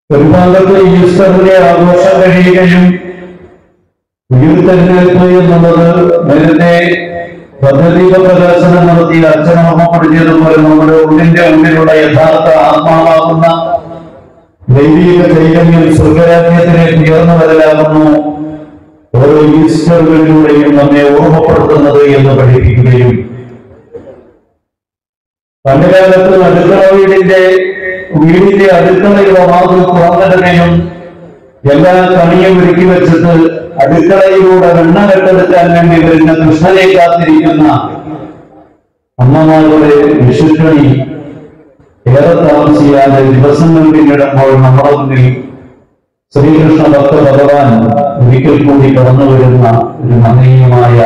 ഒരു ഭാഗത്ത് ഈസ്റ്ററിന്റെ ആഘോഷം കഴിയുകയും ഉയർത്തെഴുന്നേൽപ്പ് എന്നുള്ളത് നേരത്തെ പദ്ധതി പ്രദർശനം നടത്തി അച്ഛൻ ഓർമ്മപ്പെടുത്തിയതുപോലെ നമ്മുടെ ഉള്ളിന്റെ ഉള്ളിലുള്ള യഥാർത്ഥ ആത്മാവാകുന്ന ദൈവിക ചൈതന്യം സ്വർഗരാജ്യത്തിലേക്ക് ഉയർന്നു വരലാകുന്നു ഓരോ ഈസ്റ്ററുകളിലൂടെയും നമ്മെ ഓർമ്മപ്പെടുത്തുന്നത് എന്ന് പഠിപ്പിക്കുകയും പണ്ടുകാലത്ത് അടുക്കള വീടിന്റെ വീടിന്റെ അടുക്കളയുടെ വാതിൽ തുറന്നിടുകയും എല്ലാ കണിയും ഒരുക്കി വെച്ചിട്ട് അടുക്കളയിലൂടെ വെണ്ണ കെട്ടെടുക്കാൻ വേണ്ടി വരുന്ന കൃഷ്ണനെ കാത്തിരിക്കുന്ന അമ്മമാരുടെ വിഷുക്കണി ഏറെ താമസിയാതെ ദിവസങ്ങൾ പിന്നിടുമ്പോൾ നമ്മുടെ മുന്നിൽ ശ്രീകൃഷ്ണ ഭക്ത ഭഗവാൻ ഒരിക്കൽ കൂടി കടന്നു വരുന്ന ഒരു മഹനീയമായ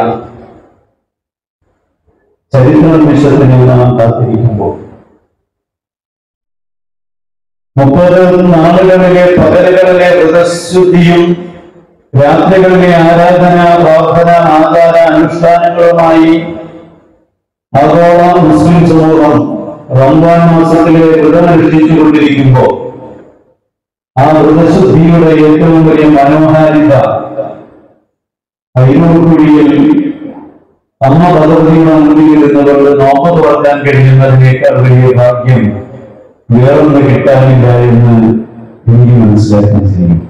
ചരിത്ര നിമിഷത്തിന് നാം കാത്തിരിക്കുമ്പോൾ മുപ്പത് നാളുകളിലെ പകലുകളിലെ വ്രതശുദ്ധിയും രാത്രികളിലെ ആരാധന പ്രാർത്ഥന ആചാര അനുഷ്ഠാനങ്ങളുമായി ആഗോള മുസ്ലിം സമൂഹം റംസാൻ മാസത്തിലെ വ്രതമനുഷ്ഠിച്ചുകൊണ്ടിരിക്കുമ്പോൾ ആ വ്രതശുദ്ധിയുടെ ഏറ്റവും വലിയ മനോഹാരിത അയ്യൂർക്കുഴിയിൽ അമ്മ ഭഗവതിയുടെ മുന്നിൽ ഇരുന്നവർക്ക് നോമ്പ് തുറക്കാൻ കഴിയുന്നതിനേക്കാൾ വലിയ ഭാഗ്യം വേറൊന്ന് കിട്ടാനില്ല എന്ന് എനിക്ക് മനസ്സിലാക്കാൻ കഴിയും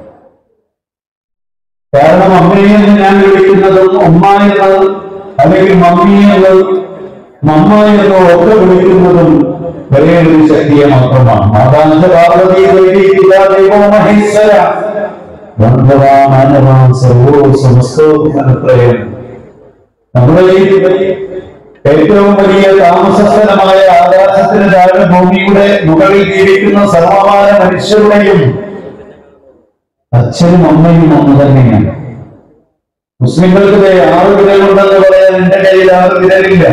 കാരണം അമ്മയെ എന്ന് ഞാൻ വിളിക്കുന്നതും ഉമ്മ എന്ന് അല്ലെങ്കിൽ മമ്മി എന്ന് മമ്മ എന്നോ ഒക്കെ വിളിക്കുന്നതും ഒരേ ഒരു ശക്തിയെ മാത്രമാണ് മാതാഞ്ച പാർവതി ദേവി പിതാ ദൈവോ മഹേശ്വര ബന്ധവാ മാനവാ സർവോ സമസ്തോത്രയം നമ്മുടെ ഈ ഏറ്റവും വലിയ താമസ സ്ഥലമായ ആകാശത്തിന് താഴെ ഭൂമിയുടെ മുകളിൽ ജീവിക്കുന്ന സർവമാന മനുഷ്യരുടെയും അച്ഛനും അമ്മയും ഒന്ന് തന്നെയാണ് മുസ്ലിങ്ങൾക്ക് ദേ ആറ് വിരലുണ്ടെന്ന് പറയാൻ എന്റെ കയ്യിൽ ആറ് വിരലില്ല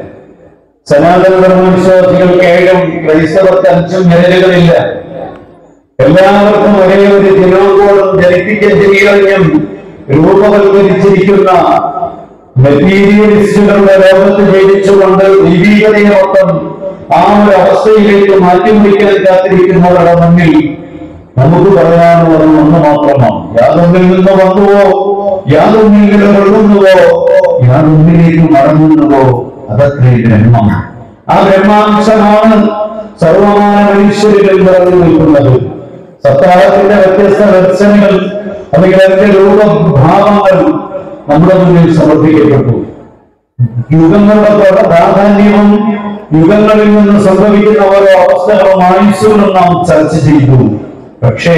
സനാതന ധർമ്മ വിശ്വാസികൾക്ക് ഏഴും ക്രൈസ്തവർക്ക് അഞ്ചും വിരലുകളില്ല എല്ലാവർക്കും ഒരേ ഒരു ദിനോകോളം ജനിപ്പിക്കഞ്ചിരിയും രൂപവൽക്കരിച്ചിരിക്കുന്ന മെറ്റീരിയലിസ്റ്റുകളുടെ ലോകത്ത് ജയിച്ചുകൊണ്ട് ദൈവീകതയെ മൊത്തം ആ ഒരു അവസ്ഥയിലേക്ക് മാറ്റിമുറിക്കാൻ കാത്തിരിക്കുന്നവരുടെ മുന്നിൽ നമുക്ക് പറയാനുള്ളത് ഒന്ന് മാത്രമാണ് യാതൊന്നിൽ നിന്ന് വന്നുവോ യാതൊന്നിൽ നിന്ന് ഒഴുകുന്നുവോ യാതൊന്നിലേക്ക് മടങ്ങുന്നുവോ അതൊക്കെ ബ്രഹ്മം ആ ബ്രഹ്മാംശമാണ് സർവമാന മനുഷ്യരിൽ നിറഞ്ഞു നിൽക്കുന്നത് സപ്താഹത്തിന്റെ വ്യത്യസ്ത ദർശനങ്ങൾ അല്ലെങ്കിൽ അതിന്റെ രൂപഭാവങ്ങൾ നമ്മുടെ മുന്നിൽ സമർപ്പിക്കപ്പെട്ടു യുഗങ്ങളുടെ പ്ര- പ്രാധാന്യവും യുഗങ്ങളിൽ നിന്ന് സംഭവിക്കുന്ന ഓരോ അവസ്ഥകളും ആയുസ്സുകളും നാം ചർച്ച ചെയ്തു പക്ഷേ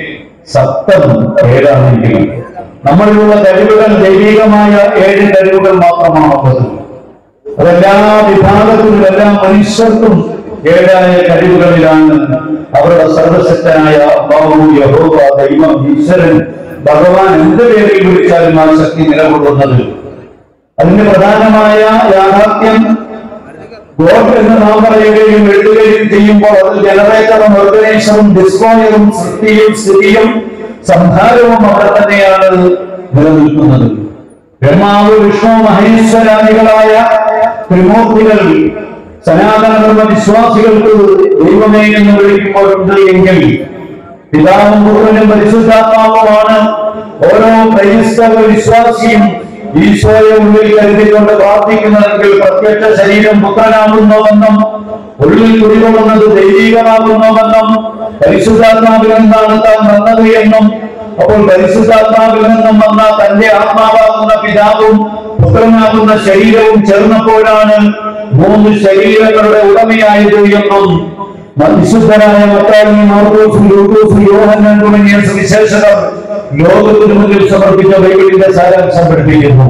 സപ്തം ഏഴാണെങ്കിൽ നമ്മളിലുള്ള കഴിവുകൾ ദൈവികമായ ഏഴ് കഴിവുകൾ മാത്രമാണുള്ളത് അതെല്ലാ വിഭാഗത്തിലും എല്ലാ മനുഷ്യർക്കും ഏഴായ കഴിവുകളിലാണ് അവരുടെ സർവശക്തനായ അള്ളാഹു യഹോവ ദൈവം ഈശ്വരൻ ഭഗവാൻ എന്ത് പേരിൽ വിളിച്ചാലും ആ ശക്തി നിലകൊള്ളുന്നത് അതിന്റെ പ്രധാനമായ യാഥാർത്ഥ്യം ഗോഡ് എന്ന് നാം പറയുകയും എഴുതുകയും ചെയ്യുമ്പോൾ അത് ജനറേറ്ററും ഓർഗനൈസറും ഡിസ്ട്രോയറും സൃഷ്ടിയും സ്ഥിതിയും സംഹാരവും അവിടെ തന്നെയാണ് നിലനിൽക്കുന്നത് ബ്രഹ്മാവ് വിഷ്ണു മഹേശ്വരാദികളായ ത്രിമൂർത്തികൾ സനാതന ധർമ്മ വിശ്വാസികൾക്ക് ദൈവമേ എന്ന് വിളിക്കുമ്പോഴുണ്ട് എങ്കിൽ പിതാവും പുത്രനും പരിശുദ്ധാത്മാവുമാണ് ഓരോ ക്രൈസ്തവ വിശ്വാസിയും ഈശോയെ ഉള്ളിൽ കരുതിക്കൊണ്ട് പ്രാർത്ഥിക്കുന്നതെങ്കിൽ പ്രത്യക്ഷ ശരീരം പുത്രനാകുന്നുവെന്നും ഉള്ളിൽ കുടികൊള്ളുന്നത് ദൈവികമാകുന്നുവെന്നും പരിശുദ്ധാത്മാവിൽ നിന്നാണ് താൻ വന്നത് എന്നും അപ്പോൾ പരിശുദ്ധാത്മാവിൽ നിന്നും വന്ന തന്റെ ആത്മാവാകുന്ന പിതാവും പുത്രനാകുന്ന ശരീരവും ചേർന്നപ്പോഴാണ് മൂന്ന് ശരീരങ്ങളുടെ ഉടമയായത് എന്നും വിശുദ്ധരായ മത്തായി മാർക്കോസും ലൂക്കോസും യോഹന്നാൻ തുടങ്ങിയ സുവിശേഷകർ ലോകത്തിന് മുന്നിൽ സമർപ്പിച്ച ബൈബിളിന്റെ സാരാംശം പഠിപ്പിക്കുന്നു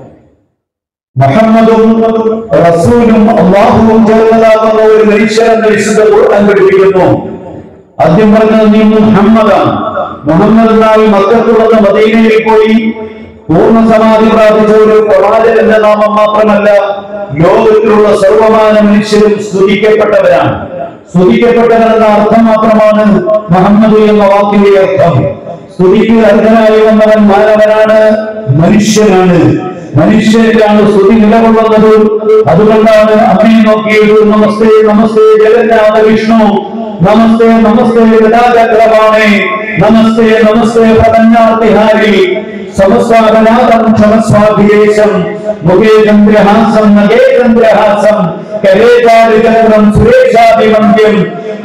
മുഹമ്മദും റസൂലും അള്ളാഹുവും ചേർന്നതാകുന്ന ഒരു മനുഷ്യരെന്ന് വിശുദ്ധ ഖുർആൻ പഠിപ്പിക്കുന്നു ആദ്യം പറഞ്ഞത് നീ മുഹമ്മദാണ് മുഹമ്മദ് എന്നാൽ മക്കത്തുള്ള മദീനയിൽ പോയി പൂർണ്ണ സമാധി പ്രാപിച്ച ഒരു പ്രവാചകന്റെ നാമം മാത്രമല്ല ലോകത്തിലുള്ള സർവമാന മനുഷ്യരും സ്തുതിക്കപ്പെട്ടവരാണ് സ്തുതിക്കപ്പെട്ടവരെന്ന അർത്ഥം മാത്രമാണ് മുഹമ്മദ് എന്ന വാക്കിന്റെ അർത്ഥം സ്തുതിക്ക് അർഹനായി വന്നവൻ മാനവനാണ് മനുഷ്യനാണ് മനുഷ്യരിലാണ് സ്തുതി നിലകൊള്ളുന്നത് അതുകൊണ്ടാണ് അമ്മയെ നോക്കിയത് നമസ്തേ നമസ്തേ ജഗന്നാഥ വിഷ്ണു നമസ്തേ നമസ്തേ ഗതാചക്രവാണേ നമസ്തേ നമസ്തേ പ്രപന്നാർത്തിഹാരി സമസ്വാഗനാഥം ക്ഷമസ്വാഭിയേശം മുഖേ ചന്ദ്രഹാസം നഗേ ചന്ദ്രഹാസം കരേചാരിചന്ദ്രം സുരേഷാഭിമന്യം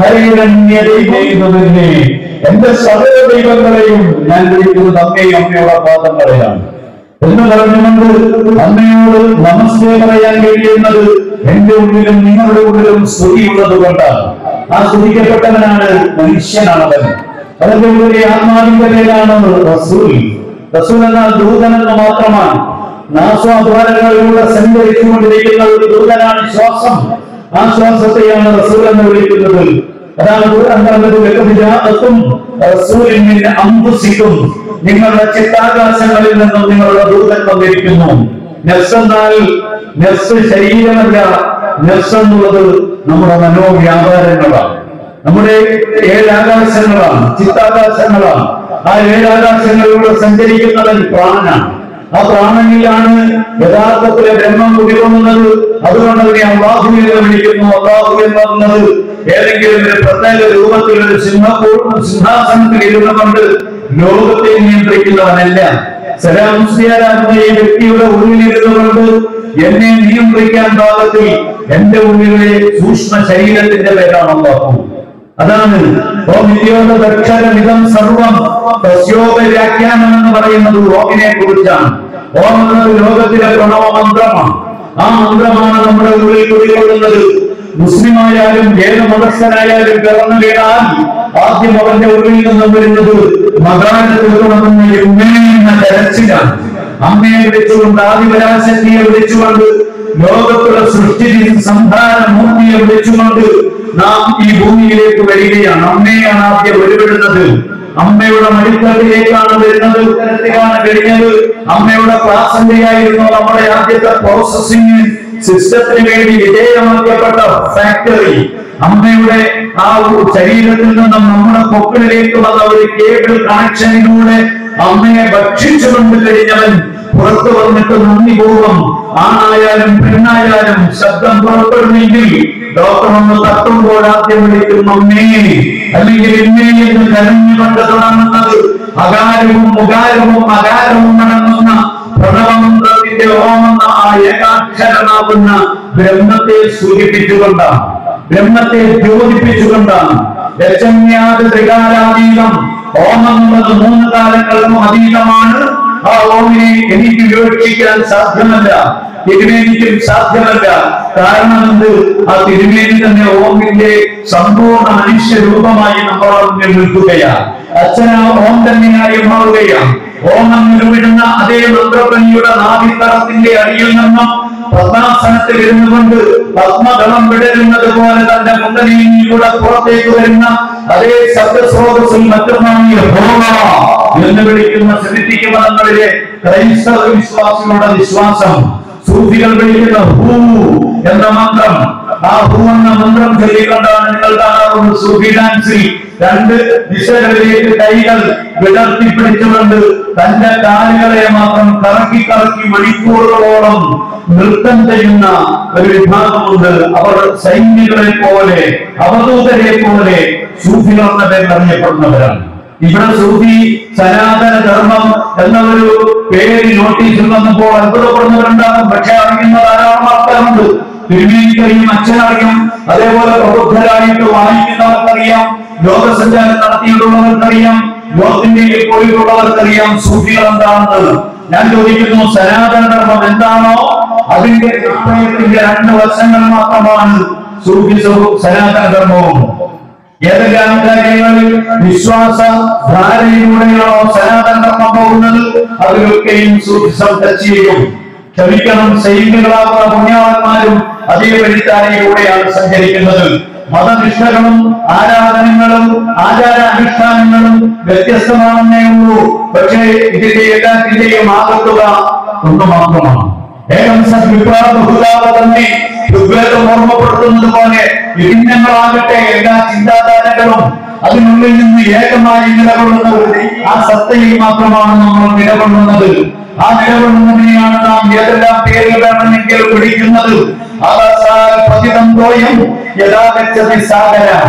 ഹരിരണ്യദൈവേ എന്റെ സകല ദൈവങ്ങളെയും ഞാൻ വിളിക്കുന്നത് അമ്മയും അമ്മയുടെ പാദങ്ങളെയാണ് എന്ന് പറഞ്ഞുകൊണ്ട് അമ്മയോട് നമസ്തേ പറയാൻ കഴിയുന്നത് എന്റെ ഉള്ളിലും നിങ്ങളുടെ ഉള്ളിലും സ്തുതിയുള്ളത് കൊണ്ടാണ് ആ സ്തുതിക്കപ്പെട്ടവനാണ് മനുഷ്യനാണവൻ അതിന്റെ ഉള്ളിലെ ആത്മാവിന്റെ പേരാണ് റസൂൽ റസൂൽ എന്നാൽ ദൂതൻ എന്ന് മാത്രമാണ് നാസ്വാദ്വാരങ്ങളിലൂടെ സഞ്ചരിച്ചുകൊണ്ടിരിക്കുന്ന ഒരു ദൂതനാണ് ശ്വാസം ആ ശ്വാസത്തെയാണ് റസൂൽ എന്ന് വിളിക്കുന്നത് അതാണ് ഖുർആൻ പറഞ്ഞത് ലഖദ് ജാഅക്കും റസൂലുൻ മിൻ അൻഫുസിക്കും നിങ്ങളുടെ ചിത്താകാശങ്ങളിൽ നിന്നും നിങ്ങളുടെ ദൂതൻ വന്നിരിക്കുന്നു നഫ്സ് എന്നാൽ നഫ്സ് ശരീരമല്ല നഫ്സ് എന്നുള്ളത് നമ്മുടെ മനോവ്യാപാരങ്ങളാണ് നമ്മുടെ ഏഴാകാശങ്ങളാണ് ചിത്താകാശങ്ങളാണ് ആ ഏഴാകാശങ്ങളിലൂടെ സഞ്ചരിക്കുന്നവൻ പ്രാണനാണ് ആ പ്രാണനിലാണ് യഥാർത്ഥത്തിലെ ബ്രഹ്മം കുടികൊള്ളുന്നത് അതുകൊണ്ട് അതിനെ അള്ളാഹു എന്ന് വിളിക്കുന്നു അള്ളാഹു എന്ന് പറഞ്ഞത് ഏതെങ്കിലും ഒരു പ്രത്യേക രൂപത്തിൽ ഒരു സിംഹപ്പൂ സിംഹാസനത്തിൽ ഇരുന്നുകൊണ്ട് ലോകത്തെ നിയന്ത്രിക്കുന്നവനല്ല സലാം മുസ്ലിയാരാകുന്ന ഈ വ്യക്തിയുടെ ഉള്ളിലിരുന്നുകൊണ്ട് എന്നെ നിയന്ത്രിക്കാൻ പാകത്തിൽ എന്റെ ഉള്ളിലെ സൂക്ഷ്മ ശരീരത്തിന്റെ പേരാണ് അള്ളാഹു അതാണ് ഓം നിത്യോദക്ഷരമിതം സർവം തസ്യോപ വ്യാഖ്യാനം എന്ന് പറയുന്നത് ഓമിനെ കുറിച്ചാണ് ഓം എന്നത് ലോകത്തിലെ പ്രണവ മന്ത്രമാണ് ആ മന്ത്രമാണ് നമ്മുടെ ഉള്ളിൽ കുടികൊള്ളുന്നത് മുസ്ലിമായാലും ഏത് മതസ്ഥനായാലും പിറന്നു വീണാൽ ആദ്യം അവന്റെ ഉള്ളിൽ നിന്നും വരുന്നത് മകാനത്തിൽ തുടങ്ങുന്ന എന്ന കരച്ചിലാണ് അമ്മയെ വിളിച്ചുകൊണ്ട് ആദിപരാശക്തിയെ വിളിച്ചുകൊണ്ട് ലോകത്തുള്ള സൃഷ്ടി സംഹാര മൂർത്തിയെ വിളിച്ചുകൊണ്ട് നാം ഈ ഭൂമിയിലേക്ക് വരികയാണ് അമ്മയാണ് ആദ്യം ഒരുവിടുന്നത് അമ്മയുടെ മടിത്തട്ടിലേക്കാണ് വരുന്നത് ഉത്തരത്തിലാണ് കഴിഞ്ഞത് അമ്മയുടെ പ്ലാസന്റയായിരുന്നു നമ്മുടെ ആദ്യത്തെ പ്രോസസ്സിംഗ് സിസ്റ്റത്തിന് വേണ്ടി വിധേയമാക്കപ്പെട്ട ഫാക്ടറി അമ്മയുടെ ആ ഒരു ശരീരത്തിൽ നിന്നും നമ്മുടെ പൊക്കിളിലേക്ക് വന്ന ഒരു കേബിൾ കണക്ഷനിലൂടെ അമ്മയെ ഭക്ഷിച്ചുകൊണ്ട് കഴിഞ്ഞവൻ പുറത്തു വന്നിട്ട് നന്ദിപൂർവം ആണായാലും പെണ്ണായാലും ശബ്ദം പുറപ്പെടുന്നെങ്കിൽ ഡോക്ടർ ഒന്ന് തട്ടുമ്പോൾ ആദ്യം വിളിക്കും അമ്മേ അല്ലെങ്കിൽ എന്നെ എന്ന് കരഞ്ഞുകൊണ്ട് തുടങ്ങുന്നത് അകാരവും മുകാരവും അകാരവും അടങ്ങുന്ന പ്രണവമന്ത്രത്തിന്റെ ഓമെന്ന ആ ഏകാക്ഷരമാകുന്ന ബ്രഹ്മത്തെ സൂചിപ്പിച്ചുകൊണ്ടാണ് ബ്രഹ്മത്തെ ദ്യോതിപ്പിച്ചുകൊണ്ടാണ് ലക്ഷമ്യാത് ത്രികാലാതീതം ഓമം എന്നത് മൂന്ന് കാലങ്ങൾക്കും അതീതമാണ് ആ ഓമിനെ എനിക്ക് വിവക്ഷിക്കാൻ സാധ്യമല്ല തിരുമേനിക്കും സാധ്യമല്ല കാരണം എന്ത് ആ തിരുമേനി തന്നെ ഓമിന്റെ സമ്പൂർണ്ണ മനുഷ്യ രൂപമായി നമ്മുടെ മുന്നിൽ നിൽക്കുകയാണ് അച്ഛന ഓം തന്നെയായി മാറുകയാണ് ഓമം നിലവിടുന്ന അതേ മന്ത്രപ്പനിയുടെ നാഭിത്തറത്തിന്റെ അടിയിൽ നിന്നും പത്മാസനത്തിൽ ഇരുന്നു കൊണ്ട് പത്മദളം വിടരുന്നത് പോലെ തന്റെ മുണ്ടനിയിലൂടെ പുറത്തേക്ക് വരുന്ന അതേ ശബ്ദസ്രോതസ്സിൽ മറ്റൊന്നാണ് യഹോവ എന്ന് വിളിക്കുന്ന സെമിറ്റിക് മതങ്ങളിലെ ക്രൈസ്തവ വിശ്വാസികളുടെ വിശ്വാസം സൂഫികൾ വിളിക്കുന്ന ഹൂ എന്ന മന്ത്രം ആ ഹൂ എന്ന മന്ത്രം ചൊല്ലിക്കൊണ്ടാണ് നിങ്ങൾ കാണാറുള്ളത് സൂഫി ഡാൻസിൽ രണ്ട് ദിശകളിലേക്ക് കൈകൾ വിടർത്തി പിടിച്ചുകൊണ്ട് തന്റെ കാലുകളെ മാത്രം കറക്കി കറക്കി മണിക്കൂറുകളോളം നൃത്തം ചെയ്യുന്ന ഒരു വിഭാഗമുണ്ട് അവർ സൈന്യങ്ങളെ പോലെ അവധൂതരെ പോലെ സൂഫികൾ എന്ന പേരിൽ അറിയപ്പെടുന്നവരാണ് ഇവിടെ സൂഫി സനാതന ധർമ്മം എന്ന ഒരു പേര് നോട്ടീസിൽ വന്നപ്പോൾ അത്ഭുതപ്പെടുന്നവരുണ്ടാകും പക്ഷെ അറിയുന്ന ധാരാളം ആൾക്കാരുണ്ട് തിരുമേനിക്കറിയും അച്ഛനറിയാം അതേപോലെ പ്രബുദ്ധരായിട്ട് വായിക്കുന്നവർക്കറിയാം ലോകസഞ്ചാരം നടത്തിയിട്ടുള്ളവർക്കറിയാം ലോകത്തിന്റെ പോയിട്ടുള്ളവർക്കറിയാം സൂഫികൾ എന്താണെന്ന് ഞാൻ ചോദിക്കുന്നു സനാതന ധർമ്മം എന്താണോ അതിന്റെ നിശ്ചയത്തിന്റെ രണ്ട് വശങ്ങൾ മാത്രമാണ് സൂഫിസവും സനാതന ധർമ്മവും ഏതെല്ലാം കാര്യങ്ങളിൽ വിശ്വാസ ധാരയിലൂടെയാണോ സനാതന ധർമ്മം പോകുന്നത് അതിലൊക്കെയും സൂക്ഷിസം ടച്ച് ചെയ്യും ക്ഷമിക്കണം സൈനികളാകുന്ന പുണ്യാളന്മാരും അതേ വഴിത്താരയിലൂടെയാണ് സഞ്ചരിക്കുന്നത് മതനിഷ്ഠകളും ആരാധനകളും ആചാര അനുഷ്ഠാനങ്ങളും വ്യത്യസ്തമാണെന്നേ ഉള്ളൂ പക്ഷേ ഇതിന്റെ എല്ലാത്തിന്റെയും ആകത്തുക ഒന്ന് മാത്രമാണ് ഏകം സദ്വിപ്രാബഹുലാവ തന്നെ ഋഗ്വേദം ഓർമ്മപ്പെടുത്തുന്നത് പോലെ വിഭിന്നങ്ങളാകട്ടെ എല്ലാ ചിന്താധാരകളും അതിനുള്ളിൽ നിന്ന് ഏകമായി നിലകൊള്ളുന്ന ഒരു ആ സത്തയിൽ മാത്രമാണ് നമ്മൾ നിലകൊള്ളുന്നത് ആ നിലകൊള്ളുന്നതിനെയാണ് നാം ഏതെല്ലാം പേരുകൾ വേണമെങ്കിലും വിളിക്കുന്നത് ആകാശാൽ പതിതം തോയം യഥാഗച്ഛതി സാഗര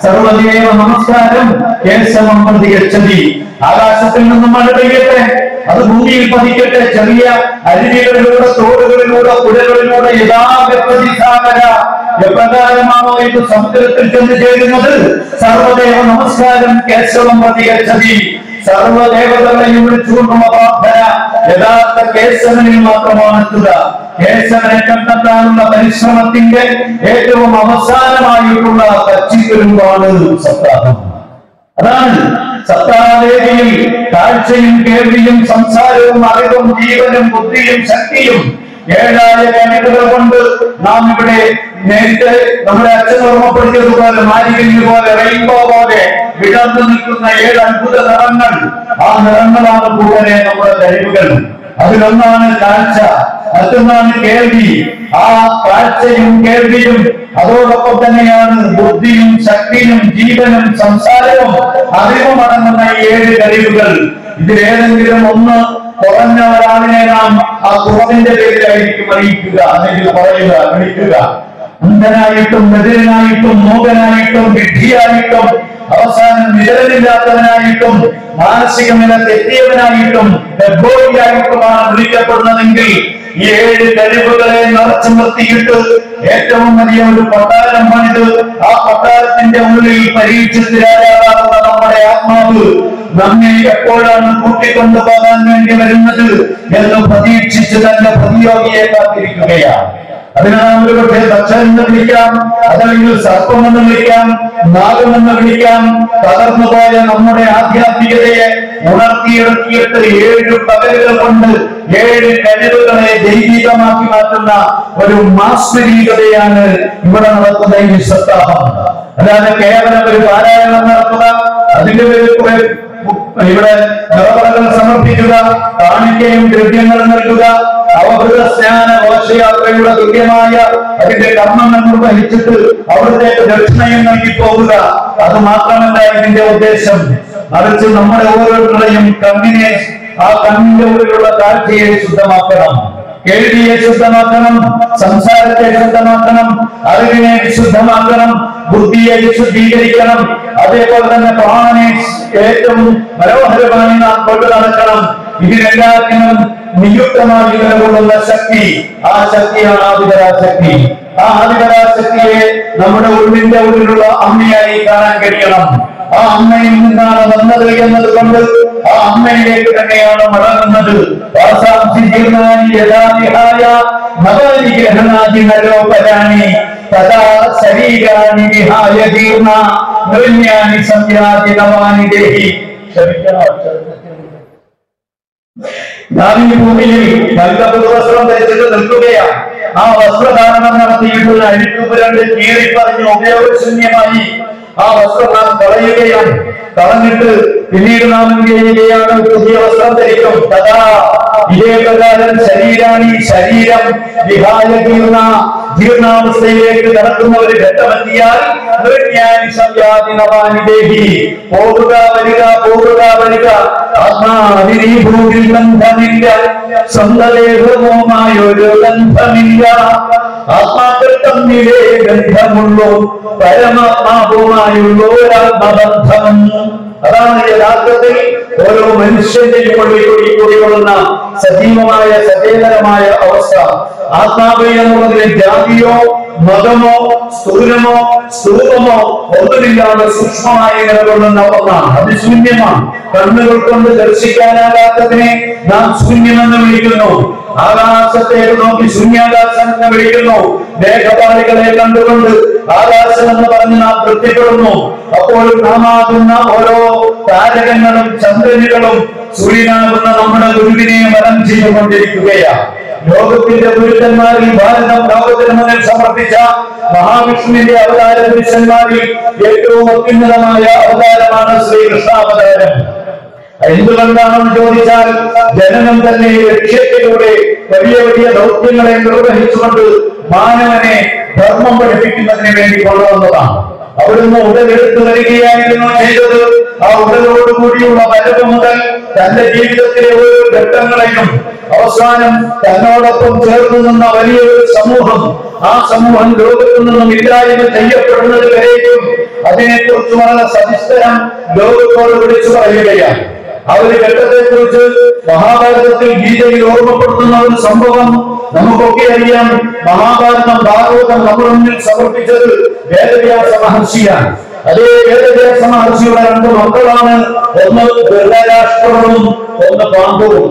സർവദേവ നമസ്കാരം കേശവം പ്രതി ഗച്ഛതി ആകാശത്തിൽ നിന്നും മഴ പെയ്യട്ടെ അത് ഭൂമിയിൽ പതിക്കട്ടെ ചെറിയ അരുവികളിലൂടെ തോടുകളിലൂടെ പുഴകളിലൂടെ യഥാഗതിസാഗര എപ്രകാരമാണോ ഇത് സമുദ്രത്തിൽ ചെന്ന് ചേരുന്നത് സർവദേവ നമസ്കാരം കേശവം പ്രതി ഗച്ഛതി സർവദേവതകളെയും വിളിച്ചുകൊണ്ടുള്ള പ്രാർത്ഥന യഥാർത്ഥ കേശവനിൽ മാത്രമാണ് എത്തുക കേശവനെ കണ്ടെത്താനുള്ള പരിശ്രമത്തിന്റെ ഏറ്റവും അവസാനമായിട്ടുള്ള കച്ചിക്കലുമാണ് സപ്താഹം അതാണ് സപ്താഹവേദിയിൽ കാഴ്ചയും കേൾവിയും സംസാരവും അറിവും ജീവനും ബുദ്ധിയും ശക്തിയും ഏഴായ കണികകൾ കൊണ്ട് നാം ഇവിടെ നേരത്തെ നമ്മുടെ അച്ഛൻ ഓർമ്മപ്പെടുത്തിയതുപോലെ മാലിന്യ പോലെ റെയിൻബോ പോലെ വിടർന്നു നിൽക്കുന്ന ഏഴ് അത്ഭുത നിറങ്ങൾ ആ നിറങ്ങളാണ് കൂടെ നമ്മുടെ കഴിവുകൾ അതിലൊന്നാണ് കാഴ്ച മറ്റൊന്നാണ് കേൾവി ആ കാഴ്ചയും കേൾവിയും അതോടൊപ്പം തന്നെയാണ് ബുദ്ധിയും ശക്തിയും ജീവനും സംസാരവും അറിവും അടങ്ങുന്ന ഈ ഏഴ് കഴിവുകൾ ഇതിലേതെങ്കിലും ഒന്ന് കുറഞ്ഞ ഒരാളിനെ നാം ആ കുറവിന്റെ പേരിലായിരിക്കും അറിയിക്കുക അല്ലെങ്കിൽ പറയുക വിളിക്കുക അന്ധനായിട്ടും ബദിരനായിട്ടും മൂകനായിട്ടും വിഡ്ഢിയായിട്ടും അവസാനം നിഴലില്ലാത്തവനായിട്ടും മാനസിക നില തെറ്റിയവനായിട്ടും ഗർഭോയിയായിട്ടുമാണ് വിളിക്കപ്പെടുന്നതെങ്കിൽ ഈ ഏഴ് കഴിവുകളെ നിറച്ചു നിർത്തിയിട്ട് ഏറ്റവും വലിയ ഒരു കൊട്ടാരം പണിത് ആ കൊട്ടാരത്തിന്റെ ഉള്ളിൽ പരീക്ഷത്തിലാകാവുന്ന നമ്മുടെ ആത്മാവ് നമ്മെ എപ്പോഴാണ് കൂട്ടിക്കൊണ്ടുപോകാൻ വേണ്ടി വരുന്നത് എന്ന് പ്രതീക്ഷിച്ച് തന്റെ പ്രതിയോഗിയെ കാത്തിരിക്കുകയാണ് അതിനെ നാം ഒരു പക്ഷേ തക്ഷനെന്ന് വിളിക്കാം അതല്ലെങ്കിൽ സർപ്പമെന്ന് വിളിക്കാം നാഗമെന്ന് വിളിക്കാം തകർന്നു പോയ നമ്മുടെ ആധ്യാത്മികതയെ ഉണർത്തിയെടുത്തിയിട്ട് ഏഴ് പകലുകൾ കൊണ്ട് ഏഴ് കഴിവുകളെ ദൈവികമാക്കി മാറ്റുന്ന ഒരു മാസ്മരീകതയാണ് ഇവിടെ നടക്കുന്ന ഈ സപ്താഹം അല്ലാതെ കേവലം ഒരു പാരായണം നടത്തുക അതിന്റെ പേരിൽ കുറെ ഇവിടെ നിറവറകൾ സമർപ്പിക്കുക കാണിക്കയും ദ്രവ്യങ്ങളും നൽകുക അവഭൃത സ്നാന ഘോഷയാത്രയുടെ തുല്യമായ അതിന്റെ കർമ്മങ്ങൾ നിർവഹിച്ചിട്ട് അവിടത്തേക്ക് ദക്ഷിണയും നൽകി പോകുക അത് മാത്രമല്ല ഇതിന്റെ ഉദ്ദേശം മറിച്ച് നമ്മുടെ ഓരോരുത്തരുടെയും കണ്ണിനെ ആ കണ്ണിന്റെ ഉള്ളിലുള്ള കാഴ്ചയെ ശുദ്ധമാക്കണം കേൾവിയെ ശുദ്ധമാക്കണം സംസാരത്തെ ശുദ്ധമാക്കണം അറിവിനെ വിശുദ്ധമാക്കണം ബുദ്ധിയെ വിശുദ്ധീകരിക്കണം അതേപോലെ തന്നെ പ്രാണനെ ഏറ്റവും മനോഹരമായി നാം കൊണ്ടു നടക്കണം ഇതിനെല്ലാത്തിനും നിയുക്തമായി നിലകൊള്ളുന്ന ശക്തി ആ ശക്തിയാണ് ആദിപരാശക്തി ആ ആദിപരാശക്തിയെ നമ്മുടെ ഉള്ളിന്റെ ഉള്ളിലുള്ള അമ്മയായി കാണാൻ കഴിയണം ആ അമ്മയിൽ നിന്നാണ് വന്നത് എന്നത് കൊണ്ട് ആ അമ്മയിലേക്ക് തന്നെയാണ് മടങ്ങുന്നത് വാസാംസി ജീർണാനി യഥാനിഹായ നവനിഗ്രഹണാദി നരോപരാണി തഥാ ശരീരാണി വിഹായ ജീർണ നൃണ്യാനി സംയാതി നവാനി ദേഹി ക്ഷമിക്കണം ഞാൻ ഈ ഭൂമിയിൽ നല്ല പുതുവസ്ത്രം ധരിച്ചിട്ട് നിൽക്കുകയാണ് ആ വസ്ത്രധാരണം നടത്തിയിട്ട് അഴുക്ക് പുരണ്ട് കീറി പറഞ്ഞ് ഉപയോഗശൂന്യമായി ആ വസ്ത്രം നാം കളയുകയാണ് കളഞ്ഞിട്ട് പിന്നീട് നാം എന്ത് ചെയ്യുകയാണ് പുതിയ വസ്ത്രം ധരിക്കും തഥാ ഇതേ പ്രകാരം ശരീരാണി ശരീരം വിഹായ ജീർണ ജീർണാവസ്ഥയിലേക്ക് കടക്കുന്ന ഒരു ഘട്ടമെത്തിയാൽ നൃണ്യാനി സംയാതി നവാനി ദേഹി പോകുക വരിക പോകുക വരിക ആത്മാവിനീ ഭൂമിൽ ബന്ധമില്ല സ്വന്തദേഹവുമായൊരു ബന്ധമില്ല ആത്മാക്കൾ തമ്മിലേ ബന്ധമുള്ളൂ പരമാത്മാവുമായുള്ള ഒരാത്മബന്ധം അതാണ് യഥാർത്ഥത്തിൽ ഓരോ മനുഷ്യന്റെയും ഉള്ളിൽ കുടികൊള്ളുന്ന സജീവമായ സചേതനമായ അവസ്ഥ ആത്മാവ് എന്നുള്ളതിന് ജാതിയോ മതമോ സ്ഥൂലമോ സ്ഥൂലമോ ഒന്നുമില്ലാതെ സൂക്ഷ്മമായി നിലകൊള്ളുന്ന ഒന്നാണ് അത് ശൂന്യമാണ് കണ്ണുകൾ കൊണ്ട് ദർശിക്കാനാകാത്തതിനെ നാം ശൂന്യമെന്ന് വിളിക്കുന്നു ആകാശത്തേക്ക് നോക്കി ശൂന്യാകാശം എന്ന് വിളിക്കുന്നു മേഘപാളികളെ കണ്ടുകൊണ്ട് ആകാശം എന്ന് പറഞ്ഞ് നാം തൃപ്തിപ്പെടുന്നു അപ്പോൾ നാം ആകുന്ന ഓരോ താരകങ്ങളും ചന്ദ്രനുകളും സൂര്യനാകുന്ന നമ്മുടെ ഗുരുവിനെ വരം ചെയ്തുകൊണ്ടിരിക്കുകയാണ് ലോകത്തിന്റെ ഗുരുക്കന്മാരിൽ ഭാരതം ലോകത്തിന് മുന്നിൽ സമർപ്പിച്ച മഹാവിഷ്ണുവിന്റെ അവതാര പുരുഷന്മാരിൽ ഏറ്റവും അത്യുന്നതമായ അവതാരമാണ് ശ്രീകൃഷ്ണാവതാരം എന്തുകൊണ്ടാണെന്ന് ചോദിച്ചാൽ ജനനം തന്നെ ലക്ഷ്യത്തിലൂടെ വലിയ വലിയ ദൗത്യങ്ങളെ നിർവഹിച്ചുകൊണ്ട് മാനവനെ ധർമ്മം പഠിപ്പിക്കുന്നതിന് വേണ്ടി കൊണ്ടുവന്നതാണ് അവിടുന്ന് ഉടലെടുത്തു വരികയായിരുന്നു ചെയ്തത് ആ ഉടലോട് കൂടിയുള്ള വരവ് മുതൽ തന്റെ ജീവിതത്തിലെ ഓരോ ഘട്ടങ്ങളെയും അവസാനം തന്നോടൊപ്പം ചേർന്ന് നിന്ന വലിയൊരു സമൂഹം ആ സമൂഹം ലോകത്തു നിന്നും ഇല്ലായ്മ ചെയ്യപ്പെടുന്നത് വരെയും അതിനെക്കുറിച്ച് വളരെ സവിസ്തരം ലോകത്തോട് വിളിച്ചു പറയുകയാണ് ആ ഒരു ഘട്ടത്തെ കുറിച്ച് മഹാഭാരതത്തിൽ ഗീതയിൽ ഓർമ്മപ്പെടുത്തുന്ന ഒരു സംഭവം നമുക്കൊക്കെ അറിയാം മഹാഭാരതം ഭാഗവതം നമ്മുടെ മുന്നിൽ സമർപ്പിച്ചത് വേദവ്യാസ മഹർഷിയാണ് അതേ വേദവ്യാസ മഹർഷിയുടെ രണ്ട് മക്കളാണ് ഒന്ന് ധൃതരാഷ്ട്രവും ഒന്ന് പാണ്ഡവും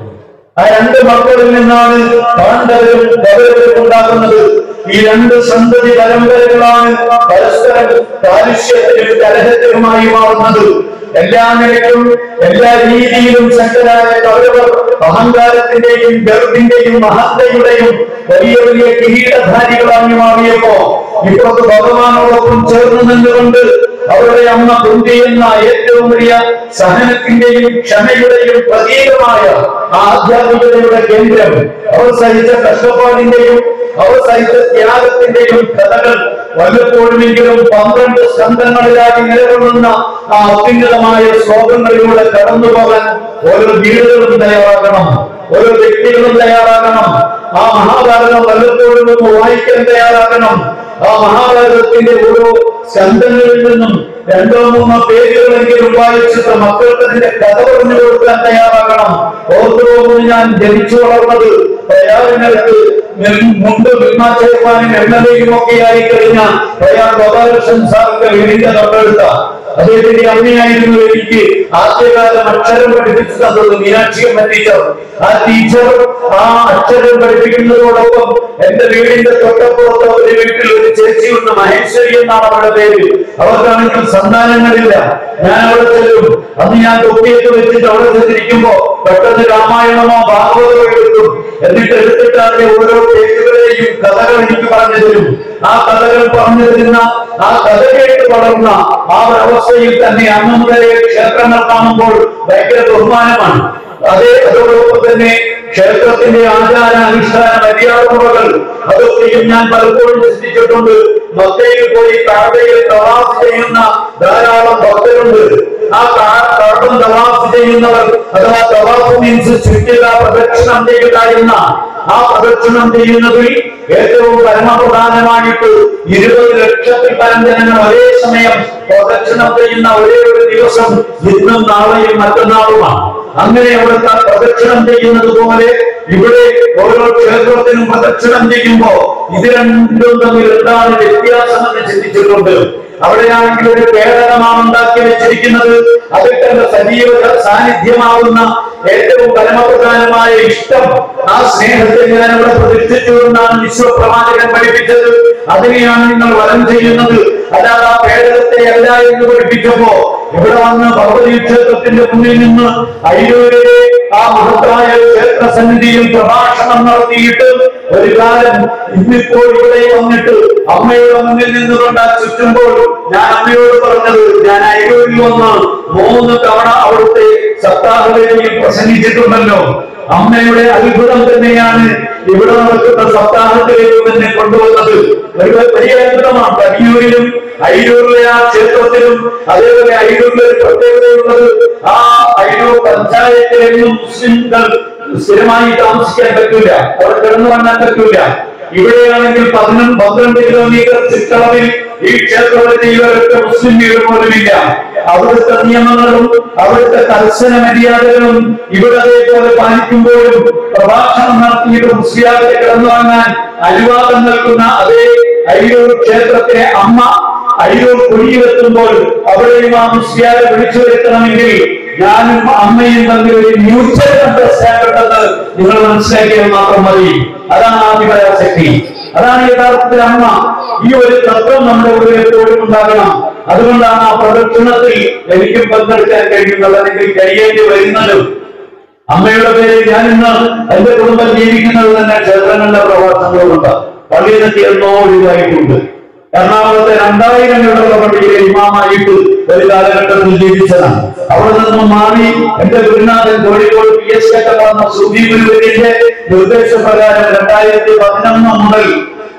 ആ രണ്ട് മക്കളിൽ നിന്നാണ് പാണ്ഡവരും കൗരവരും ഉണ്ടാകുന്നത് ഈ രണ്ട് സന്തതി പരമ്പരകളാണ് പരസ്പരം കാലുഷ്യത്തിലും കലഹത്തിലുമായി മാറുന്നത് എല്ലാ നിലയ്ക്കും എല്ലാ രീതിയിലും ശക്തരായ കൗരവർ അഹങ്കാരത്തിന്റെയും ഗർഭിന്റെയും മഹത്തയുടെയും വലിയ വലിയ കിരീടധാരികളായി മാറിയപ്പോ ഇപ്പോഴത്തെ ഭഗവാനോടൊപ്പം ചേർന്ന് നിന്നുകൊണ്ട് അവരുടെ അമ്മ കുന്തി എന്ന ഏറ്റവും വലിയ സഹനത്തിന്റെയും ക്ഷമയുടെയും പ്രതീകമായ ആ ആധ്യാത്മികതയുടെ കേന്ദ്രം അവർ സഹിച്ച കഷ്ടപ്പാടിന്റെയും അവർ സഹിച്ച ത്യാഗത്തിന്റെയും കഥകൾ വല്ലപ്പോഴുമെങ്കിലും പന്ത്രണ്ട് സ്കന്ധങ്ങളിലായി നിലകൊള്ളുന്ന ആ അത്യുന്നതമായ ശ്ലോകങ്ങളിലൂടെ കടന്നു പോകാൻ ഓരോ വീടുകളും തയ്യാറാക്കണം ഓരോ വ്യക്തികളും തയ്യാറാകണം ആ മഹാഭാരതം വല്ലപ്പോഴും ഒന്ന് വായിക്കാൻ തയ്യാറാകണം ആ മഹാഭാരതത്തിന്റെ ഓരോ സ്കന്ധങ്ങളിൽ നിന്നും രണ്ടോ മൂന്നോ പേരുകളെങ്കിലും വായിച്ചിട്ട് മക്കൾക്ക് അതിന്റെ കഥ പറഞ്ഞു കൊടുക്കാൻ തയ്യാറാകണം ഓർത്തുപോകുന്നു ഞാൻ ജനിച്ചു വളർന്നത് പ്രയാറിനടുത്ത് നെൽ- മുമ്പ് ഭീമാചേർമാനും എം എൽ എയും ഒക്കെ ആയി കഴിഞ്ഞ പ്രയാർ ഗോപാലകൃഷ്ണൻ സാറിന്റെ വീടിന്റെ തൊട്ടടുത്ത അദ്ദേഹത്തിന്റെ അമ്മയായിരുന്നു എനിക്ക് ആദ്യകാലം അക്ഷരം പഠിപ്പിച്ചു തന്നത് മീനാക്ഷിയമ്മ ടീച്ചർ ആ ടീച്ചർ ആ അക്ഷരം പഠിപ്പിക്കുന്നതോടൊപ്പം എന്റെ വീടിന്റെ തൊട്ടപ്പുറത്ത് ഒരു വീട്ടിൽ ഒരു ചേച്ചിയുണ്ട് മഹേശ്വരി എന്നാണ് അവരുടെ പേര് അവർക്കാണെങ്കിൽ സന്താനങ്ങളില്ല ഞാൻ അവിടെ ചെല്ലും അന്ന് ഞാൻ തൊപ്പിയൊക്കെ വെച്ചിട്ട് അവിടെ ചെന്നിരിക്കുമ്പോ പെട്ടെന്ന് രാമായണമോ ഭാഗവതമോ എടുക്കും എന്നിട്ട് എടുത്തിട്ട് അതിലെ ഓരോ പേരുകളെയും കഥകൾ എനിക്ക് പറഞ്ഞു തരും ആ കഥകൾ പറഞ്ഞു തരുന്ന ആ കഥ കേട്ട് വളർന്ന ആ ഒരു അവസ്ഥയിൽ തന്നെ അന്ന് മുതലേ ക്ഷേത്രങ്ങൾ കാണുമ്പോൾ ഭയങ്കര ബഹുമാനമാണ് അതേ അതോടൊപ്പം തന്നെ ക്ഷേത്രത്തിന്റെ ആചാര അനുഷ്ഠാന മര്യാദ മുറകൾ അതൊക്കെയും ഞാൻ പലപ്പോഴും ചിന്തിച്ചിട്ടുണ്ട് മക്കയിൽ പോയി കാഴ്ചയിൽ തവാഫ് ചെയ്യുന്ന ധാരാളം ഭക്തരുണ്ട് ആ കാർബൺ തവാഫ് ചെയ്യുന്നവർ അഥവാ തവാഫ് മീൻസ് ചുറ്റുക പ്രദക്ഷിണം ചെയ്യുക എന്ന ആ പ്രദക്ഷിണം ചെയ്യുന്നതിൽ ഏറ്റവും പരമപ്രധാനമായിട്ട് ഇരുപത് ലക്ഷത്തിൽ പരം ജനങ്ങൾ ഒരേ സമയം പ്രദക്ഷിണം ചെയ്യുന്ന ഒരേ ഒരു ദിവസം ഇന്നും നാളെയും മറ്റന്നാളുമാണ് അങ്ങനെ അവിടുത്തെ പ്രദക്ഷിണം ചെയ്യുന്നത് പോലെ ഇവിടെ ഓരോ ക്ഷേത്രത്തിനും പ്രദക്ഷിണം ചെയ്യുമ്പോ ഇത് രണ്ടും തമ്മിൽ എന്താണ് വ്യത്യാസം എന്ന് ചിന്തിച്ചിട്ടുണ്ട് അവിടെയാണെങ്കിൽ ഒരു പേടകമാണ് ഉണ്ടാക്കി വെച്ചിരിക്കുന്നത് അതിൽ തന്നെ സജീവ സാന്നിധ്യമാവുന്ന ഏറ്റവും പരമപ്രധാനമായ ഇഷ്ടം ആ സ്നേഹത്തെ ഞാൻ ഇവിടെ പ്രതിഷ്ഠിച്ചു എന്നാണ് വിശ്വപ്രവാചകൻ പഠിപ്പിച്ചത് അതിനെയാണ് നിങ്ങൾ വലം ചെയ്യുന്നത് അല്ലാതെ ആ പേടകത്തെ അല്ല എന്ന് പഠിപ്പിച്ചപ്പോ ഇവിടെ വന്ന് ഭഗവതി ക്ഷേത്രത്തിന്റെ മുന്നിൽ നിന്ന് അയ്യൂരിലെ ആ മഹത്തായ ക്ഷേത്ര സന്നിധിയിൽ പ്രഭാഷണം നടത്തിയിട്ട് ഒരു കാലം ഇന്നിപ്പോൾ ഇവിടെ വന്നിട്ട് അമ്മയുടെ മുന്നിൽ നിന്നുകൊണ്ട് ആ ചുറ്റുമ്പോൾ ഞാൻ അമ്മയോട് പറഞ്ഞത് ഞാൻ അയ്യൂരിൽ വന്ന് മൂന്ന് തവണ അവിടുത്തെ സപ്താഹവേദിയിൽ പ്രസംഗിച്ചിട്ടുണ്ടല്ലോ അമ്മയുടെ അത്ഭുതം തന്നെയാണ് ഇവിടെ നടക്കുന്ന സപ്താഹത്തിലേക്ക് തന്നെ കൊണ്ടുവന്നത് ഒരു വലിയ അത്ഭുതമാണ് പടിയൂരിലും അയ്യൂരിലെ ആ ക്ഷേത്രത്തിലും അതേപോലെ അയ്യൂരിലെ ഒരു പ്രത്യേകതയുള്ളത് ആ അയ്യൂർ പഞ്ചായത്തിലെന്നും മുസ്ലിംകൾ സ്ഥിരമായി താമസിക്കാൻ പറ്റൂല അവിടെ കിടന്നു വണ്ണാൻ പറ്റൂല ഇവിടെയാണെങ്കിൽ പതിനൊന്ന് പന്ത്രണ്ട് കിലോമീറ്റർ ചുറ്റളവിൽ ഈ ക്ഷേത്രത്തിൽ ഒരൊറ്റ മുസ്ലിം വീട് പോലുമില്ല അവിടുത്തെ നിയമങ്ങളും അവിടുത്തെ കർശന മര്യാദകളും ഇവിടെ അതേപോലെ പാലിക്കുമ്പോഴും പ്രഭാഷണം നടത്തിയിട്ട് മുസ്ലിയാരെ കിടന്നു വാങ്ങാൻ അനുവാദം നൽകുന്ന അതേ അയ്യൂർ ക്ഷേത്രത്തിലെ അമ്മ അയ്യൂർ കുടിയിലെത്തുമ്പോൾ അവിടെയും ആ മുസ്ലിയാരെ വിളിച്ചു വരുത്തണമെങ്കിൽ ഞാനും അമ്മയും തമ്മിൽ ഒരു മ്യൂച്വൽ അണ്ടർസ്റ്റാൻഡ് ഉണ്ടെന്ന് നിങ്ങൾ മനസ്സിലാക്കിയാൽ മാത്രം മതി അതാണ് ആദിപരാശക്തി അതാണ് യഥാർത്ഥത്തിൽ അമ്മ ഈ ഒരു തത്വം നമ്മുടെ ഉള്ളിൽ എപ്പോഴും ഉണ്ടാകണം അതുകൊണ്ടാണ് ആ പ്രദക്ഷിണത്തിൽ എനിക്കും പങ്കെടുക്കാൻ കഴിയുന്നത് അല്ലെങ്കിൽ കഴിയേണ്ടി വരുന്നതും അമ്മയുടെ പേരിൽ ഞാൻ ഇന്ന് എന്റെ കുടുംബം ജീവിക്കുന്നത് തന്നെ ക്ഷേത്രങ്ങളുടെ പ്രവർത്തനങ്ങളുണ്ട് പള്ളിയിലൊക്കെ എന്നോ ഒഴിവായിട്ടുണ്ട് എറണാകുളത്തെ രണ്ടായിരങ്ങളുടെ പള്ളിയിലെ ഇമാമായിട്ട് ഒരു കാലഘട്ടത്തിൽ ജീവിച്ചതാണ് അവിടെ നിന്നും മാറി എന്റെ ഗുരുനാഥൻ കോഴിക്കോട് പി എസ് കെട്ട വന്ന സുധീപുരുവിന്റെ നിർദ്ദേശപ്രകാരം രണ്ടായിരത്തി പതിനൊന്ന് മുതൽ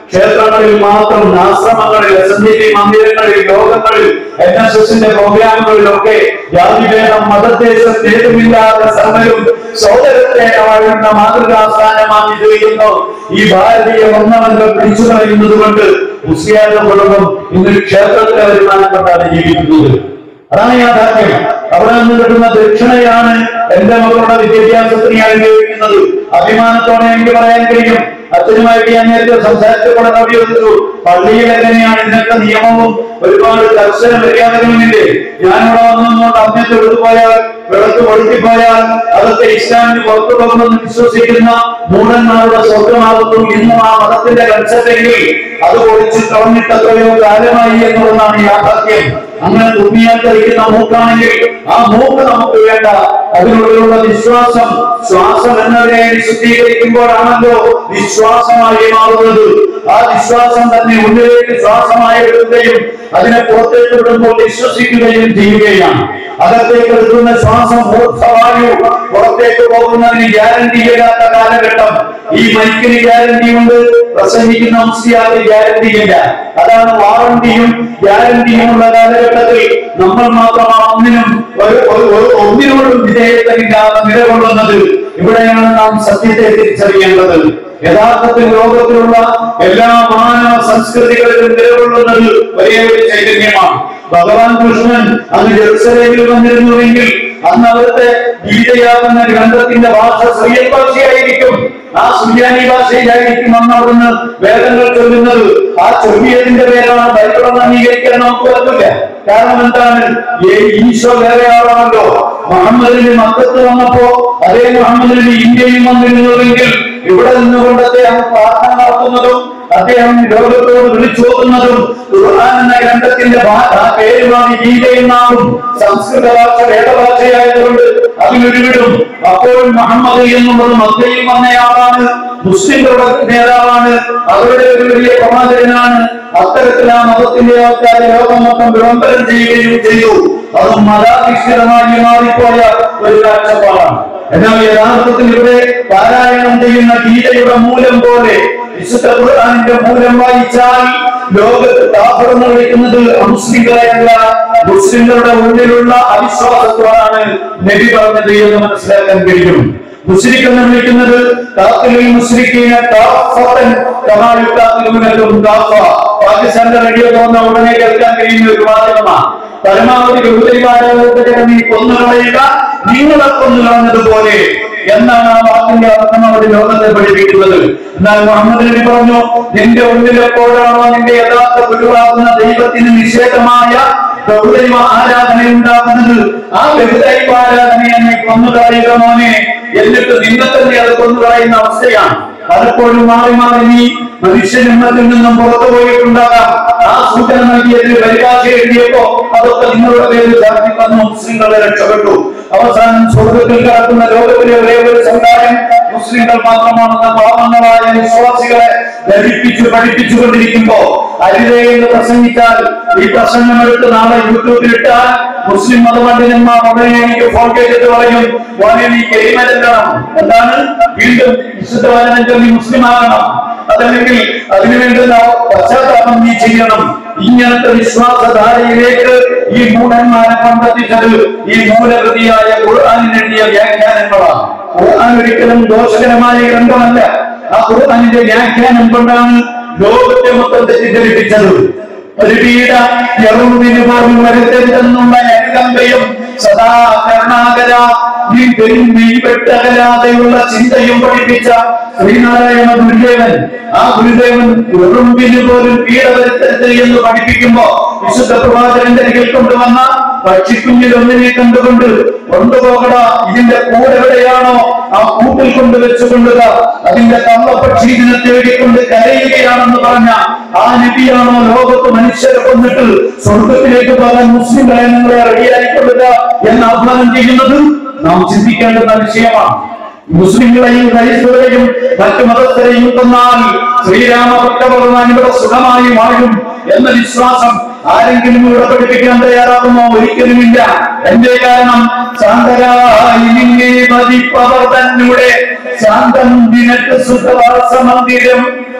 ക്ഷേത്രങ്ങളിൽ മാത്രം ആശ്രമങ്ങളിൽ എസ് എൻ ഡി പി മന്ദിരങ്ങളിൽ യോഗങ്ങളിൽ എൻ എസ് എസിന്റെ പ്രോഗ്രാമുകളിലൊക്കെ ജാതിഭേദം മതദേശം ഭേദമില്ലാത്ത സർവരും സോദരത്തെ വാഴുന്ന മാതൃകാസ്ഥാനമാണ് ഇത് ചെയ്യുന്നു ഈ ഭാരതീയ ഒന്നമംഗം പിടിച്ചു കളയുന്നത് കൊണ്ട് മുസ്ലിയാരുടെ കുടുംബം ഇന്ന് ക്ഷേത്രത്തിലെ വരുമാനപ്പെട്ടാണ് ജീവിക്കുന്നത് അതാണ് യാഥാർത്ഥ്യം അവിടെ നിന്ന് കിട്ടുന്ന ദക്ഷിണയാണ് എന്റെ മക്കളുടെ വിദ്യാഭ്യാസത്തിന് ഞാൻ ഉപയോഗിക്കുന്നത് അഭിമാനത്തോടെ എനിക്ക് പറയാൻ കഴിയും അച്ഛനുമായിട്ട് ഞാൻ നേരത്തെ സംസാരിച്ചപ്പോൾ ചോദിച്ചു പള്ളിയിൽ എങ്ങനെയാണ് ഇതിനൊക്കെ നിയമവും ഒരുപാട് കർശന മര്യാദകളുമില്ലേ ഞാനിവിടെ വന്നുകൊണ്ട് അമ്മയത്ത് എടുത്തുപോയാൽ വിളക്ക് ഒഴുക്കിപ്പോയാൽ അതൊക്കെ ഇസ്ലാമിന് പുറത്തു പോകുമെന്ന് വിശ്വസിക്കുന്ന മൂടന്മാരുടെ സ്വർഗമാകുന്നു ഇന്നും ആ മതത്തിന്റെ കൺസെപ്റ്റെങ്കിൽ അത് പൊളിച്ച് കളഞ്ഞിട്ട് എത്രയോ കാലമായി എന്നുള്ളതാണ് യാഥാർത്ഥ്യം അങ്ങനെ തുമ്മിയാൽ ധരിക്കുന്ന മൂക്കാണെങ്കിൽ ആ മൂക്ക് നമുക്ക് വേണ്ട അതിനുള്ളിലുള്ള വിശ്വാസം ശ്വാസം എന്നതിനെ ശുദ്ധീകരിക്കുമ്പോഴാണല്ലോ വിശ്വാസമായി മാറുന്നത് ആ വിശ്വാസം തന്നെ ഉള്ളിലേക്ക് ശ്വാസമായി എടുക്കുകയും അതിനെ പുറത്തേക്ക് വിടുമ്പോൾ വിശ്വസിക്കുകയും ചെയ്യുകയാണ് അകത്തേക്ക് എടുക്കുന്ന ശ്വാസം ഊർദ്ധവായു പുറത്തേക്ക് പോകുന്നതിന് ഗ്യാരണ്ടി ഇല്ലാത്ത കാലഘട്ടം ഈ മൈക്കിന് ഗ്യാരണ്ടി ഉണ്ട് പ്രസംഗിക്കുന്ന മുസ്ലിയാർക്ക് ഗ്യാരണ്ടി ഇല്ല അതാണ് വാറണ്ടിയും ഗ്യാരണ്ടിയും ഉള്ള കാലഘട്ടത്തിൽ നമ്മൾ മാത്രം ആ ഒന്നിനും ഒരു- ഒരു- ഒരു- ഒന്നിനോടും വിധേയത്വമില്ലാതെ നിലകൊള്ളുന്നത് ഇവിടെയാണ് നാം സത്യത്തെ തിരിച്ചറിയേണ്ടത് യഥാർത്ഥത്തിൽ ലോകത്തിലുള്ള എല്ലാ മാനവ സംസ്കൃതികളിലും നിലകൊള്ളുന്നത് ഒരേ ഒരു ചൈതന്യമാണ് ഭഗവാൻ കൃഷ്ണൻ അന്ന് ജെറുസലേമിൽ വന്നിരുന്നുവെങ്കിൽ അന്ന് അവിടുത്തെ ഗീതയാകുന്ന ഗ്രന്ഥത്തിന്റെ ഭാഷ സ്വയം ഭാഷയായിരിക്കും ആ സുര്യാനി ഭാഷയിലായിരിക്കും അന്ന് അവിടുന്ന് വേദങ്ങൾ ചൊല്ലുന്നത് ആ ചൊല്ലിയതിന്റെ പേരാണ് ബൈബിളെന്ന് അംഗീകരിക്കാൻ നമുക്ക് പറ്റില്ല കാരണം എന്താണ് ഈ ഈശോ വേറെ ആളാണല്ലോ മുഹമ്മദിന് മക്കത്ത് വന്നപ്പോ അതേ മുഹമ്മദിന് ഇന്ത്യയിൽ വന്നിരുന്നുവെങ്കിൽ ഇവിടെ നിന്നുകൊണ്ട് അദ്ദേഹം പ്രാർത്ഥന നടത്തുന്നതും അദ്ദേഹം ലോകത്തോട് വിളിച്ചോതുന്നതും ഖുർആൻ എന്ന ഗ്രന്ഥത്തിന്റെ ഭാ- ആ പേരുമാണ് ഗീതയെന്നാവും സംസ്കൃത ഭാഷ വേദഭാഷയായതുകൊണ്ട് അതിലൊരുവിടും അപ്പോൾ മുഹമ്മദ് എന്നുള്ളത് മക്കയിൽ വന്നയാളാണ് മുസ്ലിങ്ങളുടെ നേതാവാണ് അവരുടെ ഒരു വലിയ പ്രവാചകനാണ് അത്തരത്തിൽ ആ മതത്തിന്റെ ആൾക്കാരെ ലോകം മൊത്തം വിളംബരം ചെയ്യുകയും ചെയ്തു അത് മതാധിഷ്ഠിതമായി മാറിപ്പോയ ഒരു കാഴ്ചപ്പാടാണ് എന്നാൽ യഥാർത്ഥത്തിൽ ഇവിടെ പാരായണം ചെയ്യുന്ന ഗീതയുടെ മൂലം പോലെ വിശുദ്ധ ഖുർആനിന്റെ മൂലം വായിച്ചാൽ ലോകത്ത് കാഫർ എന്ന് വിളിക്കുന്നത് അമുസ്ലിങ്ങളെയല്ല മുസ്ലിങ്ങളുടെ ഉള്ളിലുള്ള അവിശ്വാസത്തോടാണ് നബി പറഞ്ഞത് എന്ന് മനസ്സിലാക്കാൻ കഴിയും മുസ്ലിഖ് എന്ന് വിളിക്കുന്നത് കാത്തിലിൽ മുസ്ലിഖീന കാഫത്തൻ കമാ യുക്കാത്തിലുമിനക്കും കാഫ പാകിസ്ഥാന്റെ റേഡിയോ തോന്നുന്ന ഉടനെ കേൾക്കാൻ കഴിയുന്ന ഒരു മാധ്യമമാണ് പരമാവധി ബഹുദരിമാരെ നീ കൊന്നുകളയുക നിങ്ങളെ കൊന്നുകളഞ്ഞതുപോലെ എന്നാണ് ആ വാക്കിന്റെ അർത്ഥം അവർ ലോകത്തെ പഠിപ്പിക്കുന്നത് എന്നാൽ മുഹമ്മദ് നബി പറഞ്ഞു നിന്റെ ഉള്ളിൽ എപ്പോഴാണോ നിന്റെ യഥാർത്ഥ ഗുരുവാകുന്ന ദൈവത്തിന് നിഷേധമായ ബഹുദൈവ ആരാധന ഉണ്ടാകുന്നത് ആ ബഹുദൈവ ആരാധനയെ നീ കൊന്നുകളയുക മോനെ എന്നിട്ട് നിന്നെ തന്നെ അത് കൊന്നുകളയുന്ന അവസ്ഥയാണ് പലപ്പോഴും മാറി മാറി നീ മനുഷ്യജന്മത്തിൽ നിന്നും പുറത്തു പോയിട്ടുണ്ടാകാം ആ സൂചന നൽകിയതിൽ പരിഭാഷ എഴുതിയപ്പോ അതൊക്കെ നിങ്ങളുടെ പേരിൽ ചാർത്തി തന്നു മുസ്ലിങ്ങളെ രക്ഷപ്പെട്ടു അവസാനം സ്വർഗത്തിൽ കിടക്കുന്ന ലോകത്തിലെ ഒരേ ഒരു സമുദായം മുസ്ലിങ്ങൾ മാത്രമാണെന്ന പാവങ്ങളായ വിശ്വാസികളെ ധരിപ്പിച്ചു പഠിപ്പിച്ചുകൊണ്ടിരിക്കുമ്പോ അരിതേ എന്ന് പ്രസംഗിച്ചാൽ ഈ പ്രസംഗം എടുത്ത് നാളെ യൂട്യൂബിൽ ഇട്ടാൽ മുസ്ലിം മതപണ്ഡിതന്മാർ ഉടനെ എനിക്ക് ഫോൺ ചെയ്തിട്ട് പറയും മോനെ നീ കരിമരക്കണം എന്താണ് വീണ്ടും വിശുദ്ധ വചനം ചൊല്ലി മുസ്ലിം ആകണം അതല്ലെങ്കിൽ അതിനു വേണ്ടുന്ന പശ്ചാത്താപം നീ ചെയ്യണം ഇങ്ങനത്തെ വിശ്വാസധാരയിലേക്ക് ഈ മൂഢന്മാരെ കൊണ്ടെത്തിച്ചത് ഈ മൂലകൃതിയായ ഖുർആാനിനെഴുതിയ വ്യാഖ്യാനങ്ങളാണ് ഖുർആൻ ഒരിക്കലും ദോഷകരമായ ഗ്രന്ഥമല്ല ആ ഖുർആാനിന്റെ വ്യാഖ്യാനം കൊണ്ടാണ് ലോകത്തെ മൊത്തം തെറ്റിദ്ധരിപ്പിച്ചത് ഒരു പീഡ യറൂവിന് പോലും വരുത്തരുതെന്നുള്ള അനുകമ്പയും സദാ കരുണാകര നീ പെരുന്നി വെട്ടകലാതെയുള്ള ചിന്തയും പഠിപ്പിച്ച ശ്രീനാരായണ ഗുരുദേവൻ ആ ഗുരുദേവൻ ഉറുമ്പിന് പോലും പീഡ വരുത്തരുത് എന്ന് പഠിപ്പിക്കുമ്പോ വിശുദ്ധ പ്രവാചകന്റെ അരികിൽ കൊണ്ടുവന്ന പക്ഷിക്കുഞ്ഞിൽ ഒന്നിനെ കണ്ടുകൊണ്ട് കൊണ്ടുപോകട ഇതിന്റെ കൂടെ എവിടെയാണോ ആ കൂട്ടിൽ കൊണ്ട് വെച്ചുകൊണ്ടുക അതിന്റെ കള്ളപ്പക്ഷി ഇതിനെ തേടിക്കൊണ്ട് കരയുകയാണെന്ന് പറഞ്ഞ ആ നബിയാണോ ലോകത്ത് മനുഷ്യരെ കൊന്നിട്ട് സ്വർഗത്തിലേക്ക് പോകാൻ മുസ്ലിങ്ങളെ നിങ്ങളെ റെഡിയായിക്കൊള്ളുക എന്ന് ആഹ്വാനം ചെയ്യുന്നത് നാം ചിന്തിക്കേണ്ടുന്ന വിഷയമാണ് മുസ്ലിങ്ങളെയും ക്രൈസ്തവരെയും മറ്റു മതസ്ഥരെയും കൊന്നാൽ ശ്രീരാമഭക്തഭഗവാൻ ഇവിടെ സുഖമായി വാഴും എന്ന വിശ്വാസം ആരെങ്കിലും ഇവിടെ പഠിപ്പിക്കാൻ തയ്യാറാകുമോ ഒരിക്കലുമില്ല എന്റെ കാരണം ശാന്തരായി നിന്നെ മതിപ്പവർ തന്നെ ശാന്തം നിനക്ക് സുഖവാസ മന്ദിരം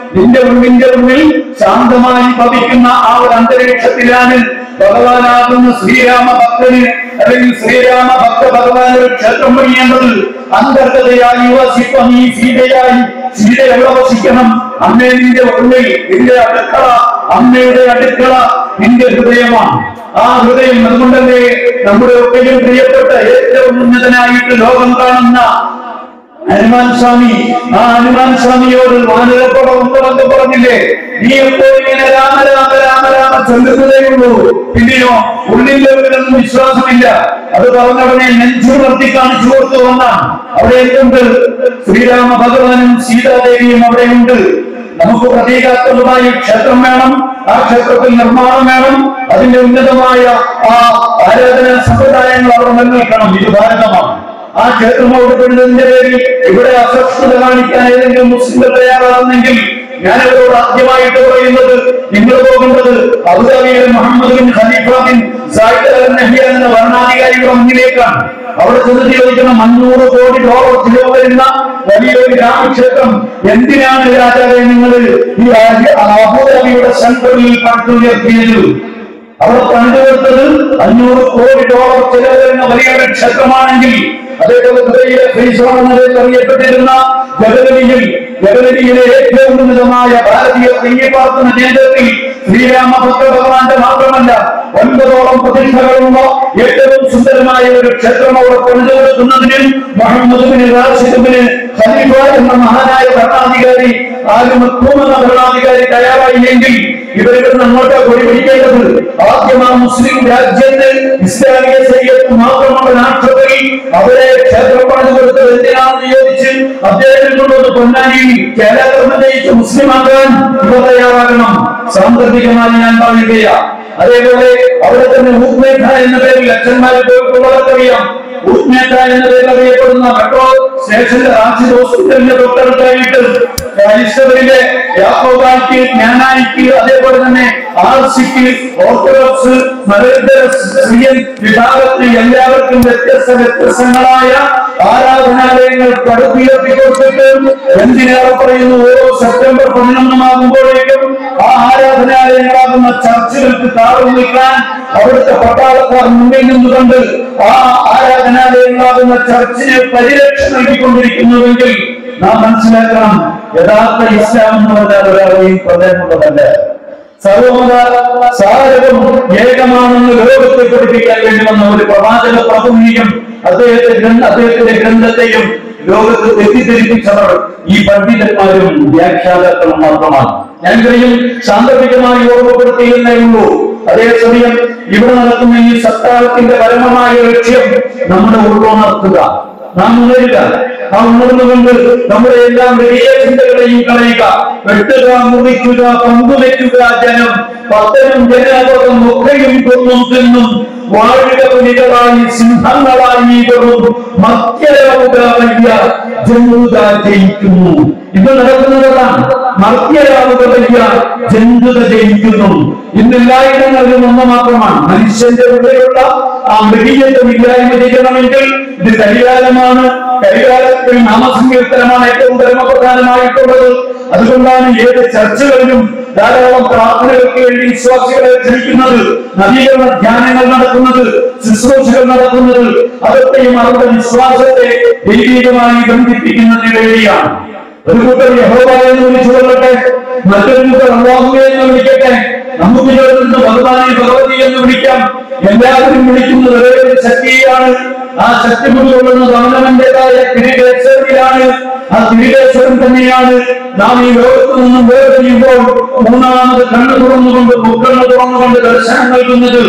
നിന്റെ ഉള്ളിന്റെ ഉള്ളിൽ ശാന്തമായി പതിക്കുന്ന ആ ഒരു അന്തരീക്ഷത്തിലാണ് ഭഗവാനാകുന്ന ശ്രീരാമ ഭക്തന് അല്ലെങ്കിൽ ശ്രീരാമ ഭക്ത ഭഗവാൻ ഒരു ക്ഷേത്രം പണിയേണ്ടത് അന്തർഗതയായി വസിപ്പം ഈ സീതയായി സീത എവിടെ വസിക്കണം അമ്മേ നിന്റെ ഉള്ളിൽ നിന്റെ അടുക്കള അമ്മയുടെ അടുക്കള നിന്റെ ഹൃദയമാണ് ആ ഹൃദയം അതുകൊണ്ടല്ലേ നമ്മുടെ ഒക്കെയും പ്രിയപ്പെട്ട ഏറ്റവും ഉന്നതനായിട്ട് ലോകം കാണുന്ന ഹനുമാൻ സ്വാമി ആ ഹനുമാൻ സ്വാമിയോട് വാനരപ്പടം ഉണ്ടെന്ന് പറഞ്ഞില്ലേ നീ എപ്പോൾ ഇങ്ങനെ രാമ രാമ രാമ രാമ ചൊല്ലുന്നതേ ഉള്ളൂ പിന്നെയോ ഉള്ളിലൊന്നും വിശ്വാസമില്ല അത് പറഞ്ഞവനെ നെഞ്ചു നിർത്തി കാണിച്ചു കൊടുത്തു വന്നാണ് അവിടെ എന്തുണ്ട് ശ്രീരാമ ഭഗവാനും സീതാദേവിയും അവിടെയുണ്ട് നമുക്ക് പ്രതീകാത്മകമായ ക്ഷേത്രം വേണം ആ ക്ഷേത്രത്തിൽ നിർമ്മാണം വേണം അതിന്റെ ഉന്നതമായ ആ ആരാധനാ സമ്പ്രദായങ്ങൾ അവിടെ നിലനിൽക്കണം ഇത് ഭാരതമാണ് ആ ക്ഷേത്രം ഔടപ്പെടുന്നതിന്റെ പേരിൽ ഇവിടെ അസ്വസ്ഥത കാണിക്കാൻ ഏതെങ്കിലും മുസ്ലിങ്ങൾ തയ്യാറാകുന്നെങ്കിൽ ഞാൻ അവരോട് ആദ്യമായിട്ട് പറയുന്നത് നിങ്ങൾ പോകേണ്ടത് അബുദാബിയിലെ Mohammed bin Khalifa bin Zayed Al Nahyan എന്ന ഭരണാധികാരിയുടെ മുന്നിലേക്കാണ് അവിടെ ചെന്ന് ചോദിക്കണം അഞ്ഞൂറ് കോടി ഡോളർ ചിലവ് വരുന്ന വലിയൊരു രാമക്ഷേത്രം എന്തിനാണ് രാജാവെ നിങ്ങൾ ഈ രാജ്യ- അബുദാബിയുടെ സെൻട്രലിൽ പടുത്തുയർത്തിയത് അവിടെ പണിതുകൊടുത്തത് അഞ്ഞൂറ് കോടി ഡോളർ ചിലവ് വരുന്ന വലിയൊരു ക്ഷേത്രമാണെങ്കിൽ അതേപോലെ ദുബൈയിലെ ഫൈസോൺ എന്നതിൽ അറിയപ്പെട്ടിരുന്ന ജഗദലിയിൽ ജഗദലിയിലെ ഏറ്റവും ഉന്നതമായ ഭാരതീയ തെങ്ങിപ്പാർക്കുന്ന കേന്ദ്രത്തിൽ ശ്രീരാമ ഭക്ത ഭഗവാന്റെ മാത്രമല്ല ഒൻപതോളം പ്രതിഷ്ഠകളുള്ള ഏറ്റവും സുന്ദരമായ ഒരു ക്ഷേത്രം അവിടെ പണിതു കൊടുക്കുന്നതിന് Mohammed bin Rashid bin Khalifa എന്ന മഹാനായ ഭരണാധികാരി ആരും എന്ന ഭരണാധികാരി തയ്യാറായില്ലെങ്കിൽ ഇവരുടെ അങ്ങോട്ട് കൊടി പിടിക്കേണ്ടത് ആദ്യം ആ മുസ്ലിം രാജ്യത്ത് ഇസ്ലാമിക ശരീരത്തിൽ മാത്രമുള്ള രാഷ്ട്രത്തിൽ അവരെ ക്ഷേത്രം പണിതു കൊടുത്തത് എന്തിനാണെന്ന് ചോദിച്ച് അദ്ദേഹം കൊണ്ടുവന്ന് പൊന്നാനിയിൽ കേരളം ജയിച്ച് മുസ്ലിമാക്കാൻ ഇവ തയ്യാറാകണം സാമ്പത്തികമായി ഞാൻ പറയുകയാ അതേപോലെ അവിടെ തന്നെ ഊത്മേഖ എന്ന പേരിൽ അച്ഛന്മാരെ പോയിട്ടുള്ളവർക്കറിയാം ഊത്മേഖ എന്ന പേരിൽ അറിയപ്പെടുന്ന മെട്രോ സ്റ്റേഷന്റെ റാഞ്ചി ഹോസ്പിറ്റലിന്റെ തൊട്ടടുത്തായിട്ട് ക്രൈസ്തവരിലെ യാക്കോബായിക്ക് ജ്ഞാനായിക്ക് അതേപോലെ തന്നെ ആർ സിക്ക് ഓർത്തഡോക്സ് മതേതര സിറിയൻ വിഭാഗത്തിൽ എല്ലാവർക്കും വ്യത്യസ്ത വ്യത്യസ്തങ്ങളായ ആരാധനാലയങ്ങൾ പടുത്തുയർത്തിക്കൊടുത്തിട്ട് എന്തിനേറെ പറയുന്നു ഓരോ സെപ്റ്റംബർ പതിനൊന്നുമാകുമ്പോഴേക്കും ആ ആരാധനാലയങ്ങളാകുന്ന ചർച്ചുകൾക്ക് താഴ്ന്നു നിൽക്കാൻ അവിടുത്തെ പട്ടാളക്കാർ മുന്നിൽ നിന്നുകൊണ്ട് ആ ആരാധനാലയങ്ങളാകുന്ന ചർച്ചിന് പരിരക്ഷ നൽകിക്കൊണ്ടിരിക്കുന്നുവെങ്കിൽ നാം മനസ്സിലാക്കണം യഥാർത്ഥ ഇസ്ലാം എന്ന് പറഞ്ഞാൽ ഒരാളെയും കൊല്ലാനുള്ളതല്ല സർവമത സാരവും ഏകമാണെന്ന് ലോകത്തെ പഠിപ്പിക്കാൻ വേണ്ടി വന്ന ഒരു പ്രവാചക പ്രഭുവിനെയും അദ്ദേഹത്തെ ഗ്രന്ഥ അദ്ദേഹത്തിന്റെ ഗ്രന്ഥത്തെയും ലോകത്ത് തെറ്റിദ്ധരിപ്പിച്ചവർ ഈ പണ്ഡിതന്മാരും വ്യാഖ്യാതാക്കളും മാത്രമാണ് ഞാൻ ഇത്രയും സാന്ദർഭികമായി ഓർമ്മപ്പെടുത്തിയെന്നേ ഉള്ളൂ അതേസമയം ഇവിടെ നടക്കുന്ന ഈ സപ്താഹത്തിന്റെ പരമമായ ലക്ഷ്യം നമ്മുടെ ഉൾക്കൊണർത്തുക നാം ഉണരുക നാം ഉണർന്നുകൊണ്ട് നമ്മുടെ എല്ലാം വലിയ ചിന്തകളെയും കളയുക വെട്ടുക മുറിക്കുക പങ്കുവെക്കുക ജനം പത്തനും ജനാപകം ഒക്കെയും കൊന്നും തിന്നും വാഴുക പുലികളായി സിംഹങ്ങളായി വെറും മത്യരാവുക വയ്യ ജന്തുത ജയിക്കുന്നു ഇത് നടക്കുന്നതാണ് മർത്യരാവുക വയ്യ ജന്തുത ജയിക്കുന്നു ഇന്ന് എല്ലായിടങ്ങളിലും ഒന്ന് മാത്രമാണ് മനുഷ്യന്റെ ഉള്ളിലുള്ള ആ മൃഗീയത്വം ഇല്ലായ്മ ചെയ്യണമെങ്കിൽ ഇത് കരികാലമാണ് കരികാലത്തിൽ നാമസങ്കീർത്തനമാണ് ഏറ്റവും പരമപ്രധാനമായിട്ടുള്ളത് അതുകൊണ്ടാണ് ഏത് ചർച്ചകളിലും ധാരാളം പ്രാർത്ഥനകൾക്ക് വേണ്ടി വിശ്വാസികളെ ക്ഷണിക്കുന്നത് നവീകരണ ധ്യാനങ്ങൾ നടക്കുന്നത് ശുശ്രൂഷകൾ നടക്കുന്നത് അതൊക്കെയും അവരുടെ വിശ്വാസത്തെ ദൈവികമായി ബന്ധിപ്പിക്കുന്നതിന് വേണ്ടിയാണ് ഒരു കൂട്ടർ യഹോവ എന്ന് വിളിച്ചു കൊള്ളട്ടെ മറ്റൊരു കൂട്ടർ അള്ളാഹുവെ എന്ന് വിളിക്കട്ടെ നമുക്ക് ചേർന്ന് ഭഗവാനെ ഭഗവതി എന്ന് വിളിക്കാം എല്ലാവരും വിളിക്കുന്നത് ഒരേ ഒരു ശക്തിയാണ് ആ ശക്തി കൊണ്ടുകൊള്ളുന്നത് അവനവന്റേതായ തിരികേശ്വരത്തിലാണ് ആ തിരികേശ്വരൻ തന്നെയാണ് നാം ഈ ലോകത്ത് നിന്നും വേർതിരിയുമ്പോൾ മൂന്നാമത് കണ്ണു തുറന്നുകൊണ്ട് മുക്കണ്ണു തുറന്നുകൊണ്ട് ദർശനം നൽകുന്നത്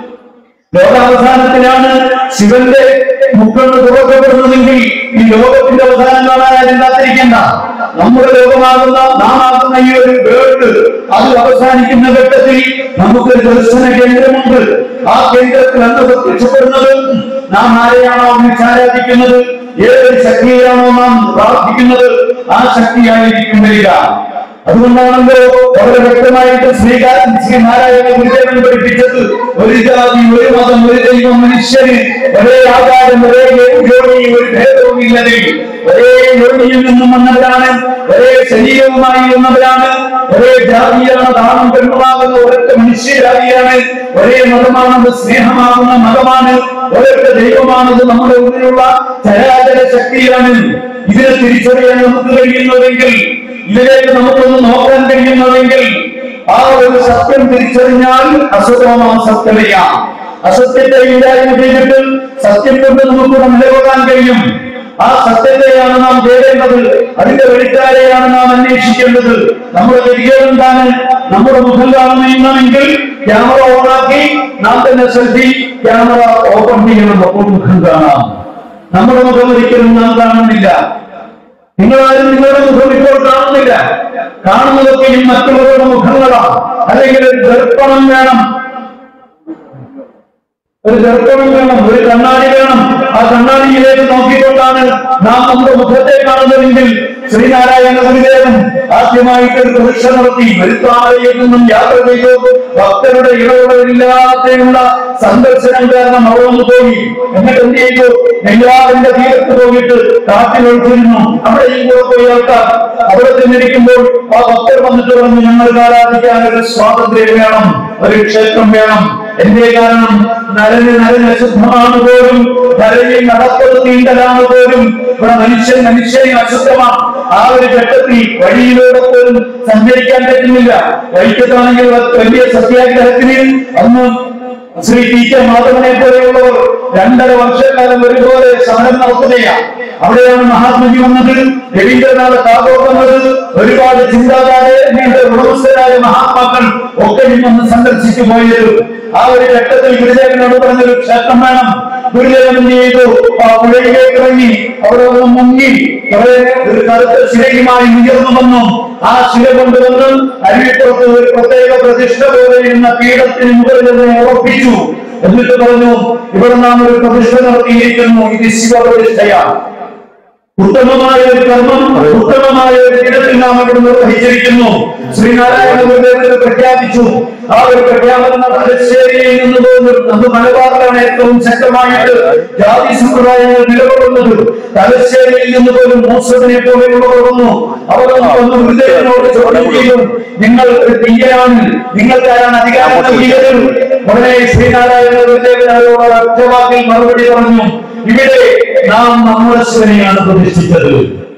ലോകാവസാനത്തിലാണ് ശിവന്റെ മുക്കണ്ണ് തുറക്കപ്പെടുന്നതെങ്കിൽ ഈ ലോകത്തിന്റെ അവസാനം കാണാൻ ആരും കാത്തിരിക്കേണ്ട നമ്മുടെ ലോകമാകുന്ന നാം ആകുന്ന ഈ ഒരു വേൾഡ് അത് അവസാനിക്കുന്ന ഘട്ടത്തിൽ നമുക്കൊരു ദർശന കേന്ദ്രമുണ്ട് ആ കേന്ദ്രത്തിൽ അന്ന് പ്രത്യക്ഷപ്പെടുന്നത് നാം ആരെയാണോ വിളിച്ചാരാധിക്കുന്നത് ഏതൊരു ശക്തിയെയാണോ നാം പ്രാർത്ഥിക്കുന്നത് ആ ശക്തിയായിരിക്കും വരിക അതുകൊണ്ടാണല്ലോ വളരെ വ്യക്തമായിട്ട് ശ്രീകാരൻ ശ്രീ നാരായണ ഗുരുദേവൻ പഠിപ്പിച്ചത് ഒരു ജാതി ഒരു മതം ഒരു ദൈവം മനുഷ്യന് ഒരേ ആകാരം ഒരേ ജോലി ഒരു ഭേദവും ഇല്ലെങ്കിൽ ഒരേ യോനിയിൽ നിന്നും വന്നവരാണ് ഒരേ ശരീരവുമായി വന്നവരാണ് ഒരേ ജാതിയാണ് താനും പെണ്ണുമാകുന്ന ഒരൊറ്റ മനുഷ്യജാതിയാണ് ഒരേ മതമാണത് സ്നേഹമാകുന്ന മതമാണ് ഒരൊറ്റ ദൈവമാണത് നമ്മുടെ ഉള്ളിലുള്ള ചരാചര ശക്തിയാണ് ഇതിനെ തിരിച്ചറിയാൻ നമുക്ക് കഴിയുന്നതെങ്കിൽ ഇതിലേക്ക് നമുക്കൊന്ന് നോക്കാൻ കഴിയുന്നതെങ്കിൽ ആ ഒരു സത്യം തിരിച്ചറിഞ്ഞാൽ അസത്യമാ സത്യമയ്യ അസത്യത്തെ ഇല്ലായ്മ ചെയ്തിട്ട് സത്യം കൊണ്ട് നമുക്കിവിടെ നിലകൊള്ളാൻ കഴിയും ആ സത്യത്തെയാണ് നാം തേടേണ്ടത് അതിന്റെ വഴിക്കാരെയാണ് നാം അന്വേഷിക്കേണ്ടത് നമ്മുടെ ഗതികൾ എന്താണ് നമ്മുടെ മുഖം കാണുന്നെങ്കിൽ ക്യാമറ ഓണാക്കി നാം തന്നെ സെൽഫി ക്യാമറ ഓപ്പൺ ചെയ്യണം അപ്പോൾ മുഖം കാണാം നമ്മുടെ മുഖം ഒരിക്കലും നാം കാണുന്നില്ല നിങ്ങളാരും നിങ്ങളുടെ മുഖം ഇപ്പോൾ കാണുന്നില്ല കാണുന്നതൊക്കെയും മറ്റുള്ളവരുടെ മുഖങ്ങളാണ് അല്ലെങ്കിൽ ഒരു ദർപ്പണം വേണം ഒരു ദർപ്പണം വേണം ഒരു കണ്ണാടി വേണം ആ കണ്ണാടിയിലേക്ക് നോക്കിക്കൊണ്ടാണ് നാം നമ്മുടെ മുഖത്തെ കാണുന്നതെങ്കിൽ ശ്രീനാരായണ ഗുരുദേവൻ ആദ്യമായിട്ട് ഒരു പരീക്ഷ നടത്തി വരുത്താമലയിൽ നിന്നും യാത്ര ചെയ്തു ഭക്തരുടെ ഇടപെടലില്ലാതെയുള്ള സന്ദർശനം കാരണം അവിടെ ഒന്ന് പോയി എന്നിട്ട് എന്ത് ചെയ്തു നെയ്യാറിന്റെ തീരത്ത് പോയിട്ട് കാട്ടിലൊഴിച്ചിരുന്നു അവിടെയും കൂടെ പോയി ആൾക്കാർ അവിടെ ചെന്നിരിക്കുമ്പോൾ ആ ഭക്തർ വന്നിട്ട് പറഞ്ഞു ഞങ്ങൾക്ക് ആരാധിക്കാൻ ഒരു സ്വാതന്ത്ര്യം വേണം ഒരു ക്ഷേത്രം വേണം എന്തേ കാരണം നരന് നരന് അശുദ്ധമാണ് പോലും നരനിൽ നടപ്പത് നീണ്ടലാണ് പോലും ഇവിടെ മനുഷ്യൻ മനുഷ്യനെ അശുദ്ധമാണ് ആ ഒരു ഘട്ടത്തിൽ വഴിയിലൂടെ പോലും സഞ്ചരിക്കാൻ പറ്റുന്നില്ല വൈക്കത്താണെങ്കിൽ വലിയ സത്യാഗ്രഹത്തിന് അന്ന് ശ്രീ ടി കെ മാധവനെ പോലെയുള്ളവർ രണ്ടര വർഷക്കാലം ഒരുപോലെ സമരം നടത്തുകയാണ് അവിടെയാണ് മഹാത്മജി വന്നത് രവീന്ദ്രനാഥ ടാഗോർ വന്നത് ഒരുപാട് ചിന്താധാരയുടെ ഉടമസ്ഥരായ മഹാത്മാക്കൾ ഒക്കെ വന്ന് സന്ദർശിച്ചു പോയത് ആ ഒരു ഘട്ടത്തിൽ ഗുരുദേവനോട് പറഞ്ഞൊരു ക്ഷേത്രം വേണം ഗുരുദേവൻ എന്ത് ചെയ്തു ആ പുഴയിലേക്ക് ഇറങ്ങി അവിടെ ഒന്ന് മുങ്ങി കുറെ ഒരു കറുത്ത ശിലയുമായി ഉയർന്നു വന്നു ആ ശില കൊണ്ടുവന്ന് അരുവിപ്പുറത്ത് ഒരു പ്രത്യേക പ്രതിഷ്ഠ പോലെ എന്ന പീഠത്തിന് മുകളിൽ അതിനെ ഉറപ്പിച്ചു എന്നിട്ട് പറഞ്ഞു ഇവിടെ നാം ഒരു പ്രതിഷ്ഠ നടത്തിയിരിക്കുന്നു ഇത് ശിവപ്രതിഷ്ഠയാണ് ഉത്തമമായ ഒരു കർമ്മം ഉത്തമമായ ഒരു ദിനത്തിൽ നാം ഇവിടെ നിർവഹിച്ചിരിക്കുന്നു ശ്രീനാരായണ ഗുരുദേവന് പ്രഖ്യാപിച്ചു ആ ഒരു പ്രഖ്യാപനം തലശ്ശേരിയിൽ നിന്ന് പോകുന്നു നമുക്ക് മലബാറിലാണ് ഏറ്റവും ശക്തമായിട്ട് ജാതി സമ്പ്രദായങ്ങൾ നിലകൊള്ളുന്നത് തലശ്ശേരിയിൽ നിന്ന് പോലും മൂസത്തിനെ പോലെയുള്ളവർ വന്നു അവർ വന്ന് ഗുരുദേവനോട് ചോദ്യം ചെയ്തു നിങ്ങൾ ഒരു തീയനാണ് നിങ്ങൾക്കാരാണ് അധികാരം നൽകിയത് ഉടനെ ശ്രീനാരായണ ഗുരുദേവൻ അവരോട് ഒറ്റവാക്കിൽ മറുപടി പറഞ്ഞു ഇവിടെ നാം നമ്മുടെ ശിവനെയാണ് പ്രതിഷ്ഠിച്ചത്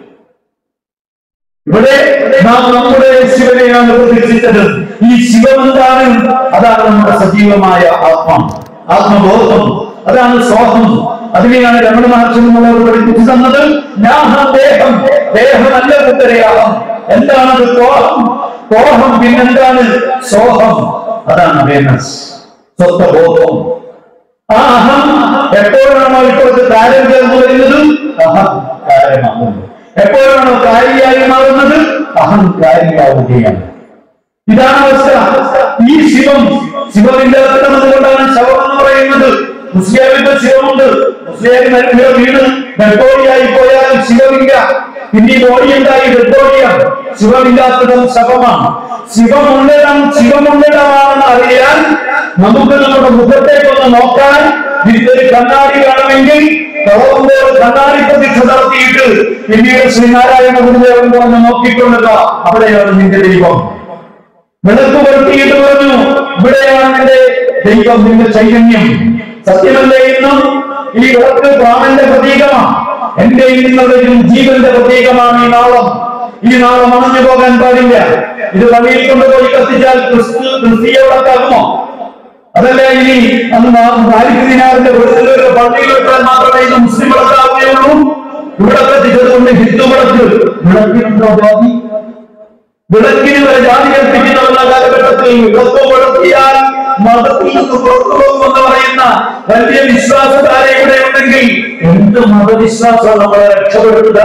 ഇവിടെ നാം നമ്മുടെ ശിവനെയാണ് പ്രതിഷ്ഠിച്ചത് ഈ ശിവം എന്താണ് അതാണ് നമ്മുടെ സജീവമായ ആത്മം ആത്മബോധം അതാണ് സോഹം അതിനെയാണ് രമണ മഹർഷി നമ്മളോട് പഠിപ്പിച്ചു തന്നത് ഞാഹം ദേഹം ദേഹമല്ല കുത്തരയാഹം എന്താണത് കോഹം കോഹം പിന്നെന്താണ് സോഹം അതാണ് അവേർനെസ് സ്വത്വബോധം ആ അഹം എപ്പോഴാണോ ഇപ്പോഴത്തെ കാര്യം ചേർന്ന് വരുന്നത് അഹം കാര്യമാകുന്നത് എപ്പോഴാണോ കാരിയായി മാറുന്നത് അഹം കാര്യമാവുകയാണ് ഇതാണ് അവസ്ഥ ഈ ശിവം ശിവമില്ലാത്തത് കൊണ്ടാണ് ശവം എന്ന് പറയുന്നത് മുസ്ലിമിന്റെ ശിവമുണ്ട് മുസ്ലിം വീണ് ഡെഡ്ബോഡിയായി പോയാൽ ശിവമില്ല പിന്നെ ഈ ബോഡി ഉണ്ടായി ഡെഡ്ബോഡിയാണ് ശിവമില്ലാത്തതും ശവമാണ് ശിവമുള്ളിടം ശിവമുള്ളിടമാണെന്ന് അറിയാൻ നമുക്ക് നമ്മുടെ മുഖത്തേക്കൊന്ന് നോക്കാൻ ഇതൊരു കണ്ണാടി വേണമെങ്കിൽ തുടങ്ങുമ്പോൾ കണ്ണാടി പ്രതീക്ഷ നടത്തിയിട്ട് പിന്നീട് ശ്രീനാരായണ ഗുരുദേവൻ പറഞ്ഞ് നോക്കിക്കൊള്ളുക അവിടെയാണ് നിന്റെ ദൈവം വിളക്ക് പുരട്ടിയിട്ട് പറഞ്ഞു ഇവിടെയാണ് നിന്റെ ദൈവം നിന്റെ ചൈതന്യം സത്യമല്ലേ ഇന്നും ഈ വിളക്ക് പ്രാണന്റെ പ്രതീകമാണ് എന്റെയും നിങ്ങളുടെയും ജീവന്റെ പ്രതീകമാണ് ഈ നാളം ഈ നാളം അണഞ്ഞു പോകാൻ പാടില്ല ഇത് വഴിയിൽ കൊണ്ടുപോയി കത്തിച്ചാൽ ക്രിസ്തു ക്രിസ്തീയ വിളക്കാകുമോ അതല്ല ഇനി അന്ന് നാലിക്ക് ദിനാറിന്റെ വെറുതെ പള്ളിയിൽ വെച്ചാൽ മാത്രമേ ഇത് മുസ്ലിം വിളക്കാവുകയുള്ളൂ ഇവിടെ കത്തിച്ചത് കൊണ്ട് ഹിന്ദു വിളക്ക് വിളക്കിനുണ്ടോ ജാതി വിളക്കിന് വരെ ജാതി കൽപ്പിക്കുന്ന കാലഘട്ടത്തിൽ വിളക്ക് കൊളുത്തിയാൽ മതത്തിൽ നിന്ന് പുറത്തു പോകുമെന്ന് പറയുന്ന വലിയ വിശ്വാസധാര ഇവിടെ ഉണ്ടെങ്കിൽ എന്ത് മതവിശ്വാസം നമ്മളെ രക്ഷപ്പെടുത്തുക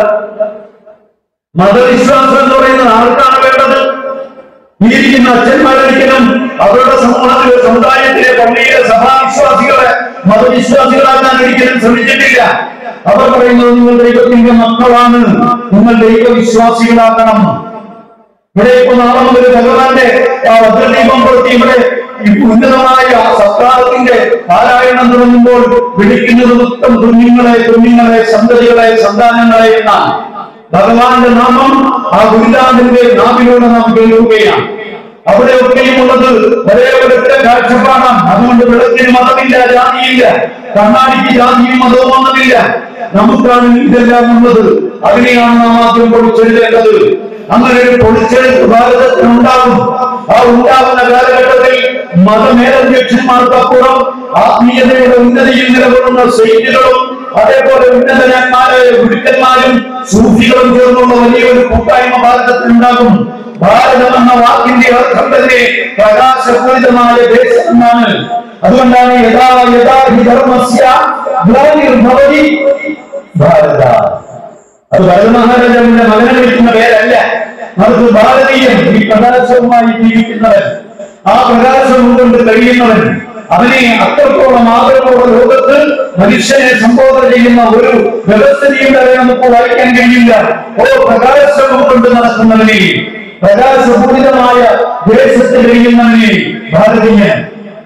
മതവിശ്വാസം എന്ന് പറയുന്നത് ആർക്കാണ് വേണ്ടത് ഈ ഇരിക്കുന്ന അച്ഛന്മാരൊരിക്കലും അവരുടെ സമൂഹത്തിലെ സമുദായത്തിലെ പള്ളിയിലെ സഭാവിശ്വാസികളെ മതവിശ്വാസികളാക്കാൻ ഒരിക്കലും ശ്രമിച്ചിട്ടില്ല അവർ പറയുന്നത് നിങ്ങൾ ദൈവത്തിന്റെ മക്കളാണ് നിങ്ങൾ ദൈവവിശ്വാസികളാകണം ഇവിടെ ഇപ്പൊ നാളെ മുതൽ ഭഗവാന്റെ ആ ഭദ്രദീപം കൊടുത്തി ഇവിടെ ഈ ഉന്നതമായ സപ്താഹത്തിന്റെ പാരായണം തുടങ്ങുമ്പോൾ വിളിക്കുന്നത് മൊത്തം കുഞ്ഞുങ്ങളെ കുഞ്ഞുങ്ങളെ സന്തതികളെ സന്താനങ്ങളെ എന്നാണ് ഭഗവാന്റെ നാമം ആ ഗുരുനാഥന്റെ നാവിലൂടെ നാം കേൾക്കുകയാണ് അവിടെയൊക്കെയും ഉള്ളത് ഒരേ ഒരൊറ്റ കാഴ്ചപ്പാടാണ് അതുകൊണ്ട് വെളുപ്പിന് മതമില്ല ജാതിയില്ല കണ്ണാടിക്ക് ജാതിയും മതവും ഒന്നുമില്ല നമുക്കാണ് ഇതെല്ലാം ഉള്ളത് അതിനെയാണ് നാം ആദ്യം പൊളിച്ചെഴുതേണ്ടത് അങ്ങനെ ഒരു പൊളിച്ചെഴുത്ത് ഭാരതത്തിൽ ഉണ്ടാകും ആ ഉണ്ടാകുന്ന കാലഘട്ടത്തിൽ മതമേലധ്യക്ഷന്മാർക്കപ്പുറം ആത്മീയതയുടെ ഉന്നതിയിൽ നിലകൊള്ളുന്ന സൈന്യങ്ങളും അതേപോലെ ഉന്നതന്മാരായ ഗുരുക്കന്മാരും സൂഫികളും ചേർന്നുള്ള വലിയൊരു കൂട്ടായ്മ ഭാരതത്തിൽ ഉണ്ടാകും ഭാരതം എന്ന വാക്കിന്റെ അർത്ഥം തന്നെ പ്രകാശപൂരിതമായ ദേശം എന്നാണ് അതുകൊണ്ടാണ് യഥാ യഥാ ഹി ധർമ്മസ്യ ഗ്ലാനിർഭവതി ഭാരത അത് ഭരതമഹാരാജാവിന്റെ മകനെ വിളിക്കുന്ന പേരല്ല മറിച്ച് ഭാരതീയൻ ഈ പ്രകാശവുമായി ജീവിക്കുന്നവൻ ആ പ്രകാശം കൊണ്ട് കഴിയുന്നവൻ അവനെ അത്രത്തോളം ആദരവോടെ ലോകത്ത് മനുഷ്യനെ സംബോധന ചെയ്യുന്ന ഒരു വ്യവസ്ഥയും വരെ നമുക്ക് വായിക്കാൻ കഴിയില്ല ഓ പ്രകാശം കൊണ്ട് നടക്കുന്നവനെ പ്രകാശപൂരിതമായ ദേശത്ത് കഴിയുന്നവനെ ഭാരതീയൻ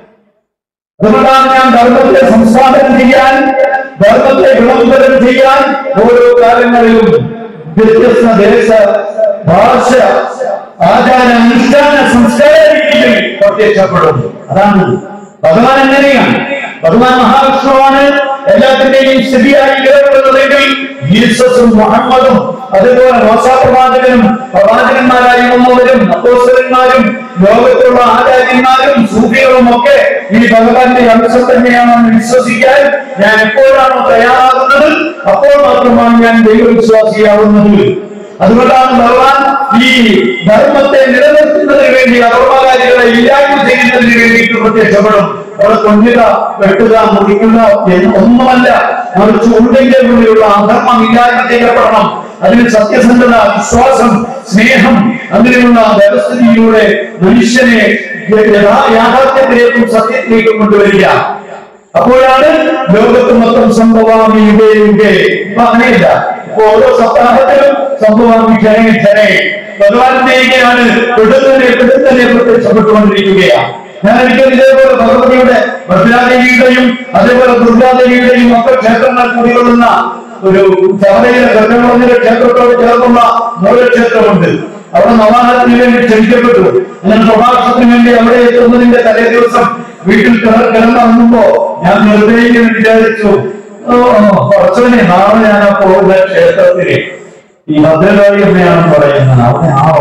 അതുകൊണ്ടാണ് ഞാൻ ധർമ്മത്തെ സംസ്ഥാപനം ചെയ്യാൻ ധർമ്മത്തെ വിളംബരം ചെയ്യാൻ ഓരോ കാലങ്ങളിലും വ്യത്യസ്ത ദേശ ഭാഷ ആചാര അനുഷ്ഠാന സംസ്കാര രീതിയിൽ പ്രത്യക്ഷപ്പെടും അതാണ് ഭഗവാൻ എങ്ങനെയാണ് ഭഗവാൻ മഹാവിഷ്ണുവാണ് എല്ലാത്തിന്റെയും സ്ഥിതിയായി ഇടപെടുന്നതെങ്കിൽ ജീസസും മുഹമ്മദും അതുപോലെ മോശാപ്രവാചകനും പ്രവാചകന്മാരായി വന്നവരും അപ്പോസ്തലന്മാരും ലോകത്തുള്ള ആചാര്യന്മാരും സൂഫികളും ഒക്കെ ഈ ഭഗവാന്റെ അംശം തന്നെയാണെന്ന് വിശ്വസിക്കാൻ ഞാൻ എപ്പോഴാണോ തയ്യാറാകുന്നത് അപ്പോൾ മാത്രമാണ് ഞാൻ ദൈവവിശ്വാസിയാവുന്നത് അതുകൊണ്ടാണ് ഭഗവാൻ ഈ ധർമ്മത്തെ നിലനിർത്തുന്നതിന് വേണ്ടി അധർമ്മകാരികളെ ഇല്ലായ്മ ചെയ്യുന്നതിന് വേണ്ടിയിട്ട് പ്രത്യക്ഷപ്പെടും അവിടെ കൊല്ലുക വെട്ടുക മുറിക്കുക എന്ന് ഒന്നുമല്ല മറിച്ച് ഉള്ളിന്റെ ഉള്ളിലുള്ള അധർമ്മം ഇല്ലായ്മ ചെയ്യപ്പെടണം അതിന് സത്യസന്ധത വിശ്വാസം സ്നേഹം അങ്ങനെയുള്ള വ്യവസ്ഥിതിയിലൂടെ മനുഷ്യനെ യഥാ- യാഥാർത്ഥ്യത്തിലേക്കും സത്യത്തിലേക്കും കൊണ്ടുവരിക അപ്പോഴാണ് ലോകത്ത് മൊത്തം സംഭവാമി യുഗേ യുഗേ ഇപ്പൊ അങ്ങനെയല്ല ഇപ്പൊ ഓരോ സപ്താഹത്തിലും സംഭവാമി ക്ഷണേ ക്ഷണേ ഭഗവാന്റെയൊക്കെയാണ് പെടുത്തനെ പെടുത്തനെ പ്രത്യക്ഷപ്പെട്ടുകൊണ്ടിരിക്കുകയാണ് ഞാൻ ഒരിക്കലും ഇതേപോലെ ഭഗവതിയുടെ ഭദ്രാദേവിയുടെയും അതേപോലെ ദുർഗാദേവിയുടെയും ഒക്കെ ക്ഷേത്രങ്ങൾ കൂടികൊള്ളുന്ന ഒരു ചവലയിലെ ഗർഭമോചന ക്ഷേത്രത്തോട് ചേർന്നുള്ള മൂലക്ഷേത്രമുണ്ട് അവിടെ നവാഹത്തിന് വേണ്ടി ക്ഷണിക്കപ്പെട്ടു അങ്ങനെ പ്രഭാഷണത്തിന് വേണ്ടി അവിടെ എത്തുന്നതിന്റെ തലേ ദിവസം വീട്ടിൽ കിട- കിടന്നിറങ്ങുമ്പോ ഞാൻ വെറുതെ ഇങ്ങനെ വിചാരിച്ചു ഓ കുറച്ചവനെ നാളെ ഞാൻ ആ പോകുന്ന ക്ഷേത്രത്തില് ഈ ഭദ്രകാളി എന്നെയാണ് പറയുന്നത് അവിടെ ആ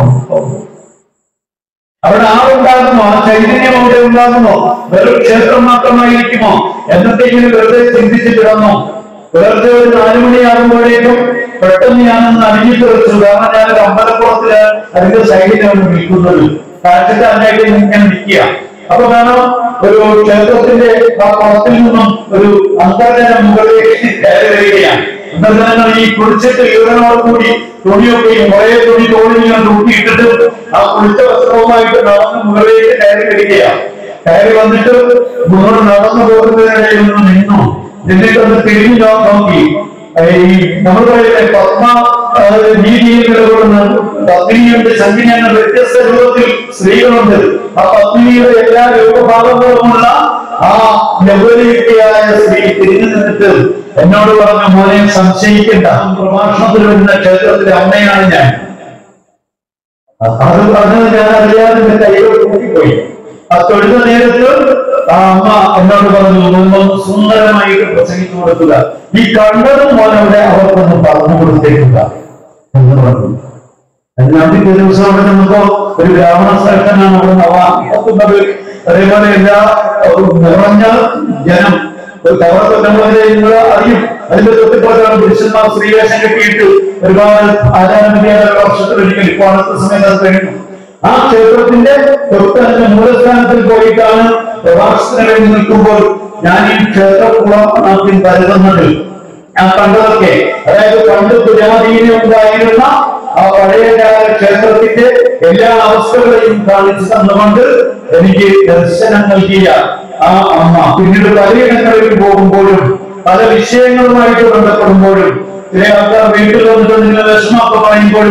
അവിടെ ആളുണ്ടാകുമോ ആ ചൈതന്യം അവിടെ ഉണ്ടാകുമോ വെറും ക്ഷേത്രം മാത്രമായിരിക്കുമോ എന്നത്തേക്കിന് വെറുതെ ചിന്തിച്ചിട്ടിടന്നോ വെറുതെ ഒരു നാലുമണിയാകുമ്പോഴേക്കും പെട്ടെന്ന് ഞാനൊന്ന് അണിഞ്ഞു തെറിച്ചു കാരണം ഞാനൊരു അമ്പലക്കുളത്തില് അതിന്റെ സൈഡിലാണ് നിൽക്കുന്നത് കാഴ്ചക്കാരനായിട്ട് ഇങ്ങനെ നിൽക്കുക അപ്പൊ കാണാം ഒരു ക്ഷേത്രത്തിന്റെ ആ കുളത്തിൽ നിന്നും ഒരു അന്തർജനം മുകളിലേക്ക് കയറി വരികയാണ് അന്തർജനങ്ങൾ ഈ കുളിച്ചിട്ട് ഈറനോട് കൂടി തുണിയൊക്കെ ഈ കുറേ തുണി തോളിൽ ഇങ്ങനെ തൂക്കിയിട്ടിട്ട് ആ കുളിച്ച വസ്ത്രവുമായിട്ട് നടന്ന് മുകളിലേക്ക് കയറി വരികയാണ് കയറി വന്നിട്ട് മുന്നോട്ട് നടന്നു പോകുന്നതിനിടയിൽ ഒന്ന് നിന്നു എന്നിട്ടൊന്ന് തിരിഞ്ഞു നോ- നോക്കി ഈ നമ്മൾ പറയുന്നത് പത്മ ആ, രീതിയിൽ നിലകൊള്ളുന്ന പത്നിയുണ്ട് ശങ്കിനി എന്ന വ്യത്യസ്ത രൂപത്തിൽ സ്ത്രീകളുണ്ട് ആ പത്നിയുടെ എല്ലാ രൂപഭാവങ്ങളുമുള്ള ആ ലഘുലിയായ സ്ത്രീ തിരിഞ്ഞു നിന്നിട്ട് എന്നോട് പറഞ്ഞ മോനെ സംശയിക്കേണ്ട പ്രഭാഷണത്തിൽ വരുന്ന ക്ഷേത്രത്തിലെ അമ്മയാണ് ഞാൻ അത് പറഞ്ഞത് ഞാൻ അറിയാതെ എന്റെ കൈയോട് കൂട്ടിപ്പോയി ആ തൊഴുന്ന നേരത്ത് ആ അമ്മ എന്നോട് പറഞ്ഞു ഒന്നും സുന്ദരമായിട്ട് പ്രസംഗിച്ചു കൊടുക്കുക ഈ കണ്ടതും മോനവിടെ അവർക്കൊന്ന് പറഞ്ഞു കൊടുത്തേക്കുക എന്ന് പറഞ്ഞു രണ്ടാമത്തെ ദിവസം അവിടെ നിന്നപ്പോ ഒരു ബ്രാഹ്മണ ശ്രേഷ്ഠനാണ് അവിടെ നവാക്കുന്നത് അതേപോലെ എല്ലാ ഒരു നിറഞ്ഞ ജനം ഒരു കവർത്തങ്ങളെ നിങ്ങൾ അറിയും അതിന്റെ തൊട്ടിപ്പുറത്താണ് പുരുഷന്മാർ സ്ത്രീവേഷം കെട്ടിയിട്ട് ഒരുപാട് ആചാരവിദ്യാലയ വർഷത്തിൽ ഒരിക്കൽ ഇപ്പോൾ അടുത്ത സമയത്ത് അത് കഴിഞ്ഞു ആ ക്ഷേത്രത്തിന്റെ തൊട്ട് അതിന്റെ മൂലസ്ഥാനത്തിൽ പോയിട്ടാണ് പ്രഭാഷണത്തിന് വേണ്ടി നിൽക്കുമ്പോൾ ഞാൻ ഈ ക്ഷേത്രക്കുളത്തിൽ കരുതുന്നത് ഞാൻ കണ്ടതൊക്കെ അതായത് പണ്ട് പുരാതീനം ഉണ്ടായിരുന്ന ആ പഴയകാല ക്ഷേത്രത്തിന്റെ എല്ലാ അവസ്ഥകളെയും കാണിച്ചു തന്നുകൊണ്ട് എനിക്ക് ദർശനം നൽകിയ ആ അമ്മ പിന്നീട് പലയിടങ്ങളിൽ പോകുമ്പോഴും പല വിഷയങ്ങളുമായിട്ട് ബന്ധപ്പെടുമ്പോഴും ചില ആൾക്കാർ വീട്ടിൽ വന്നിട്ട് നിങ്ങൾ വിഷമമൊക്കെ പറയുമ്പോഴും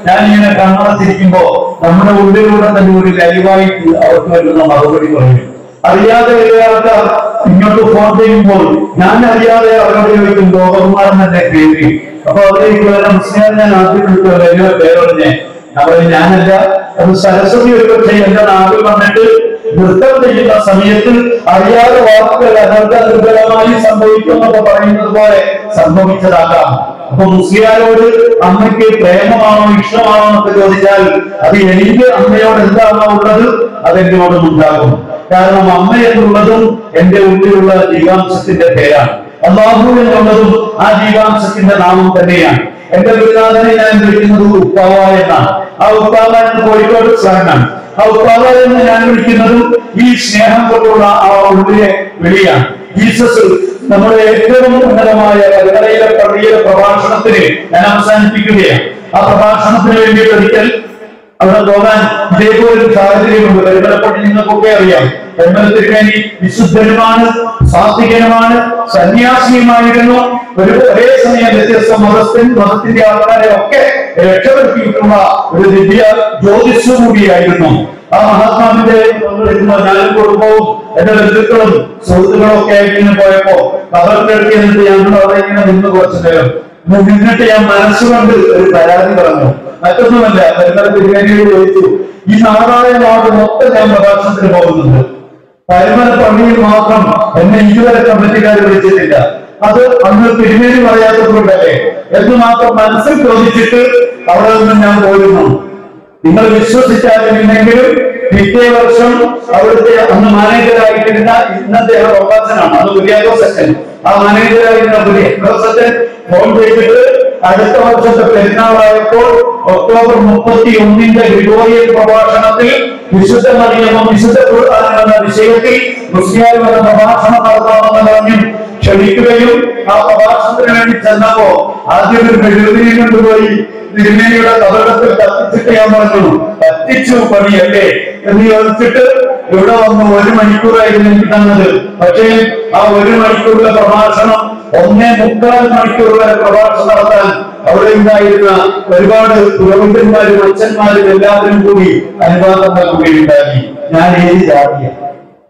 ഞാൻ ഇങ്ങനെ കണ്ണടച്ചിരിക്കുമ്പോ നമ്മുടെ ഉള്ളിലൂടെ തന്നെ ഒരു ലൈവായിട്ട് അവർക്ക് വരുന്ന മറുപടി പറയും അറിയാതെ ചില ആൾക്കാർ ഇങ്ങോട്ട് ഫോൺ ചെയ്യുമ്പോൾ ഞാൻ അറിയാതെ അവരോട് ചോദിക്കും ഗോപകുമാരൻ എന്നെ പേര് അപ്പൊ അവരെ മുസ്ലിം ഞാൻ ആദ്യം വിളിച്ചു വലിയ പേരറിഞ്ഞേ അവർ ഞാനല്ല അത് സരസ്വതി ഒരു പക്ഷേ എന്റെ നാട്ടിൽ വന്നിട്ട് നൃത്തം ചെയ്യുന്ന സമയത്ത് അറിയാതെ വാക്കുകൾ അനർത്ഥ ദുർബലമായി സംഭവിക്കും എന്നൊക്കെ പറയുന്നത് പോലെ സംഭവിച്ചതാകാം അപ്പൊ മുസ്ലിയാരോട് അമ്മയ്ക്ക് പ്രേമമാണോ ഇഷ്ടമാണോ എന്നൊക്കെ ചോദിച്ചാൽ അത് എനിക്ക് അമ്മയോട് എന്താണോ ഉള്ളത് അതെന്നോടും ഉണ്ടാകും കാരണം അമ്മ എന്നുള്ളതും എന്റെ ഉള്ളിലുള്ള ജീവാംശത്തിന്റെ പേരാണ് അള്ളാഹു എന്നുള്ളതും ആ ജീവാംശത്തിന്റെ നാമം തന്നെയാണ് എന്റെ ഗുരുനാഥനെ ഞാൻ വിളിക്കുന്നത് ഉപ്പാവ എന്നാണ് ആ ഉപ്പാവ എന്ന് കോഴിക്കോട് സ്ലാങ്ങാണ് ആ ഉപ്പാവ എന്ന് ഞാൻ വിളിക്കുന്നതും ഈ സ്നേഹം കൊണ്ടുള്ള ആ ഉള്ളിലെ വിളിയാണ് ജീസസ് നമ്മുടെ ഏറ്റവും ഉന്നതമായ കലകലയിലെ പള്ളിയിലെ പ്രഭാഷണത്തിന് ഞാൻ അവസാനിപ്പിക്കുകയാണ് ആ പ്രഭാഷണത്തിന് വേണ്ടിയിട്ട് ഒരിക്കൽ അവിടെ പോകാൻ ഇതേപോലെ ഒരു സാഹചര്യമുണ്ട് പരിമലപ്പെട്ട് നിങ്ങൾക്കൊക്കെ അറിയാം പരിമല തിരുമേനി വിശുദ്ധനുമാണ് സാത്വികനുമാണ് സന്യാസിയുമായിരുന്നു ഒരു ഒരേ സമയം വ്യത്യസ്ത മതസ്ഥൻ മതത്തിന്റെ ആൾക്കാരെ ഒക്കെ രക്ഷപ്പെടുത്തിയിട്ടുള്ള ഒരു ദിവ്യ ജ്യോതിഷ കൂടിയായിരുന്നു ആ മഹാത്മാവിന്റെ പങ്കെടുക്കുന്ന ഞാനും കുടുംബവും എന്റെ ബന്ധുക്കളും സുഹൃത്തുക്കളും ഒക്കെ ആയിട്ട് ഇങ്ങനെ പോയപ്പോ കബറിന്റെ അടുത്ത് എന്നിട്ട് ഞങ്ങൾ അവിടെ ഇങ്ങനെ നിന്ന് കുറച്ചു നേരം നിന്നിട്ട് ഞാൻ മനസ്സുകൊണ്ട് ഒരു പരാതി പറഞ്ഞു മറ്റൊന്നുമല്ല പരിമല തിരുവേനിയോട് ചോദിച്ചു ഈ നാടായ നാട് മൊത്തം ഞാൻ പ്രഭാഷണത്തിന് പോകുന്നുണ്ട് പരിമല പള്ളിയിൽ മാത്രം എന്നെ ഇതുവരെ കമ്മിറ്റിക്കാർ വിളിച്ചിട്ടില്ല അത് അന്ന് തിരുമേനി പറയാത്തത് കൊണ്ടല്ലേ എന്ന് മാത്രം മനസ്സിൽ ചോദിച്ചിട്ട് അവിടെ നിന്ന് ഞാൻ പോയിരുന്നു നിങ്ങൾ വിശ്വസിച്ചാലും ഇല്ലെങ്കിലും പിറ്റേ വർഷം അവിടുത്തെ അന്ന് മാനേജറായിട്ടിരുന്ന ഇന്നത്തെ പ്രവാസനാണ് അത് കുര്യാദോസൻ ആ മാനേജറായിരുന്ന കുര്യാദോസൻ ഫോൺ ചെയ്തിട്ട് അടുത്ത വർഷത്തെ പെരുന്നാളായപ്പോൾ ഒക്ടോബർ മുപ്പത്തി ഒന്നിന്റെ ഗ്രിഗോറിയൻ പ്രഭാഷണത്തിൽ വിശുദ്ധ മറിയമം വിശുദ്ധ ഖുർആൻ എന്ന വിഷയത്തിൽ മുസ്ലിം എന്ന പ്രഭാഷണം നടത്തണമെന്ന് പറഞ്ഞു ക്ഷണിക്കുകയും ആ പ്രഭാഷണത്തിന് വേണ്ടി ചെന്നപ്പോ ആദ്യം ഒരു മെഴുകുതിരി കൊണ്ടുപോയി തിരുമേനിയുടെ കഥകത്തിൽ കത്തിച്ചിട്ട് ഞാൻ പറഞ്ഞു കത്തിച്ചു പണിയല്ലേ എന്ന് ചോദിച്ചിട്ട് ഇവിടെ വന്ന് ഒരു മണിക്കൂറായിരുന്നു എനിക്ക് തന്നത് പക്ഷേ ആ ഒരു മണിക്കൂറിലെ പ്രഭാഷണം ഒന്നേ മുക്കാൽ മണിക്കൂർ വരെ പ്രഭാഷണം നടത്താൻ അവിടെ ഉണ്ടായിരുന്ന ഒരുപാട് പുരോഹിതന്മാരും അച്ഛന്മാരും എല്ലാവരും കൂടി അനുവാദം നൽകുകയുണ്ടായി ഞാൻ ഏത് ജാതിയാണ്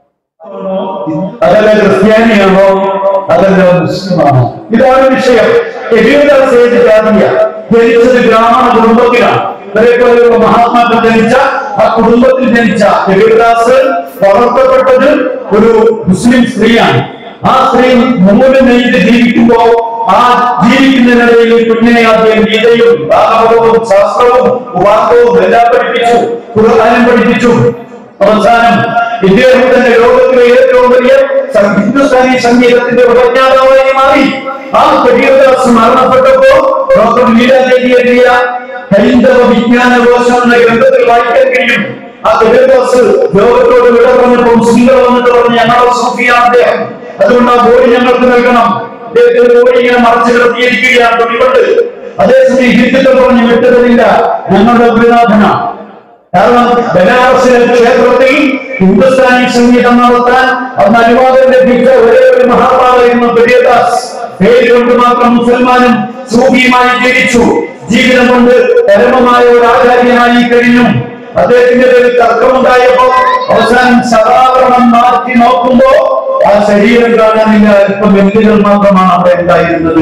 അതല്ല ക്രിസ്ത്യാനിയാണോ അതല്ല മുസ്ലിമാണോ ഇതാണ് വിഷയം എഴുപതാം ഏത് ജാതിയ ജനിച്ചത് ബ്രാഹ്മണ കുടുംബത്തിലാണ് ഇവരെപ്പോലെയുള്ള മഹാത്മാക്കൾ ജനിച്ച ആ കുടുംബത്തിൽ ജനിച്ച എഴുപദാസ് വളർത്തപ്പെട്ടത് ഒരു മുസ്ലിം സ്ത്രീയാണ് ആ സ്ത്രീ മൂന്ന് നെയ്ത് ജീവിക്കുമ്പോ ആ ജീവിക്കുന്നതിനിടയിൽ കുഞ്ഞിനെ ആദ്യം ഗീതയും ഭാഗവതവും ശാസ്ത്രവും ഉപാസവും എല്ലാം പഠിപ്പിച്ചു ഖുർആാനും പഠിപ്പിച്ചു അവസാനം ഇദ്ദേഹത്തിന്റെ ലോകത്തിലെ ഏറ്റവും വലിയ സം- ഹിന്ദുസ്ഥാനി സംഗീതത്തിന്റെ ഉപജ്ഞാതാവായി മാറി ആ കബീർദാസ് മരണപ്പെട്ടപ്പോ ഡോക്ടർ ലീലാദേവി എഴുതിയ ഹൈന്ദവ വിജ്ഞാന കോശം എന്ന ഗ്രന്ഥത്തിൽ വായിക്കാൻ കഴിയും ആ കബീർദാസ് ലോകത്തോട് വിട പറഞ്ഞപ്പോ മുസ്ലിങ്ങൾ വന്നിട്ട് പറഞ്ഞു ഞങ്ങളുടെ സൂഫിയാണ് അദ്ദേഹം അതുകൊണ്ട് ആ ബോഡി ഞങ്ങൾക്ക് നൽകണം അദ്ദേഹത്തിന്റെ ബോഡി ഇങ്ങനെ മറച്ചു കിടത്തിയിരിക്കുകയാണ് തുണികൊണ്ട് അതേസമയം ഹിന്ദുക്കൾ പറഞ്ഞു വിട്ടതില്ല ഞങ്ങളുടെ ഗുരുനാഥനാണ് കാരണം ബനാറസിലെ ക്ഷേത്രത്തിൽ ഹിന്ദുസ്ഥാനി സംഗീതം നടത്താൻ അന്ന് അനുവാദം ലഭിച്ച ഒരേ ഒരു മഹാത്മാവായിരുന്നു പെരിയദാസ് പേര് കൊണ്ട് മാത്രം മുസൽമാനും സൂഫിയുമായി ജീവിച്ചു ജീവിതം കൊണ്ട് പരമമായ ഒരു ആചാര്യനായി കഴിഞ്ഞു അദ്ദേഹത്തിന്റെ പേരിൽ തർക്കമുണ്ടായപ്പോ അവസാനം സദാകരണം മാറ്റി നോക്കുമ്പോ ആ ശരീരം കാണാനില്ല അല്പം എല്ലുകൾ മാത്രമാണ് അവിടെ ഉണ്ടായിരുന്നത്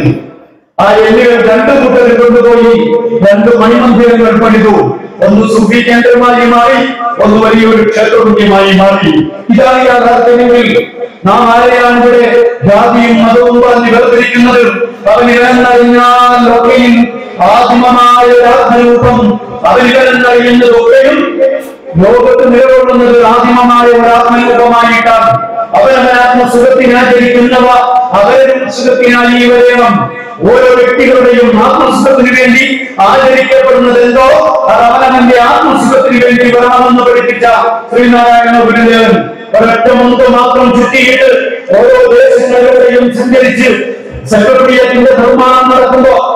ആ എല്ലുകൾ രണ്ടു കൂട്ടർ കൊണ്ടുപോയി രണ്ട് മണിമന്ദിരങ്ങൾ പണിതു ഒന്ന് സുഫി കേന്ദ്രമായി മാറി ഒന്ന് വലിയൊരു ക്ഷേത്രപുണ്യമായി മാറി ഇതാണ് യാഥാർത്ഥ്യമെങ്കിൽ നാം ആരെയാണ് ഇവിടെ ജാതിയും മതവും പറഞ്ഞ് വേർതിരിക്കുന്നത് അവനിഴന്നറിഞ്ഞാൽ ഒക്കെയും ആത്മമായ ആത്മരൂപം അവനിഴന്നറിയുന്നതൊക്കെയും ലോകത്ത് നിലകൊള്ളുന്നത് ആദിമമായ ഒരു ആത്മരൂപമായിട്ടാണ് അവരവൻ ആത്മസുഖത്തിന് ആചരിക്കുന്നവ അവരും സുഖത്തിനായി വരണം ഓരോ വ്യക്തികളുടെയും ആത്മസുഖത്തിന് വേണ്ടി ആചരിക്കപ്പെടുന്നത് എന്തോ അത് അവനവന്റെ ആത്മസുഖത്തിന് വേണ്ടി വരണമെന്ന് പഠിപ്പിച്ച ശ്രീനാരായണ ഗുരുദേവൻ ഒരൊറ്റ മുൻപ് മാത്രം ചുറ്റിയിട്ട് ഓരോ ദേശങ്ങളിലൂടെയും സഞ്ചരിച്ച് സെക്രട്ടേറിയറ്റിന്റെ നിർമ്മാണം നടക്കുമ്പോ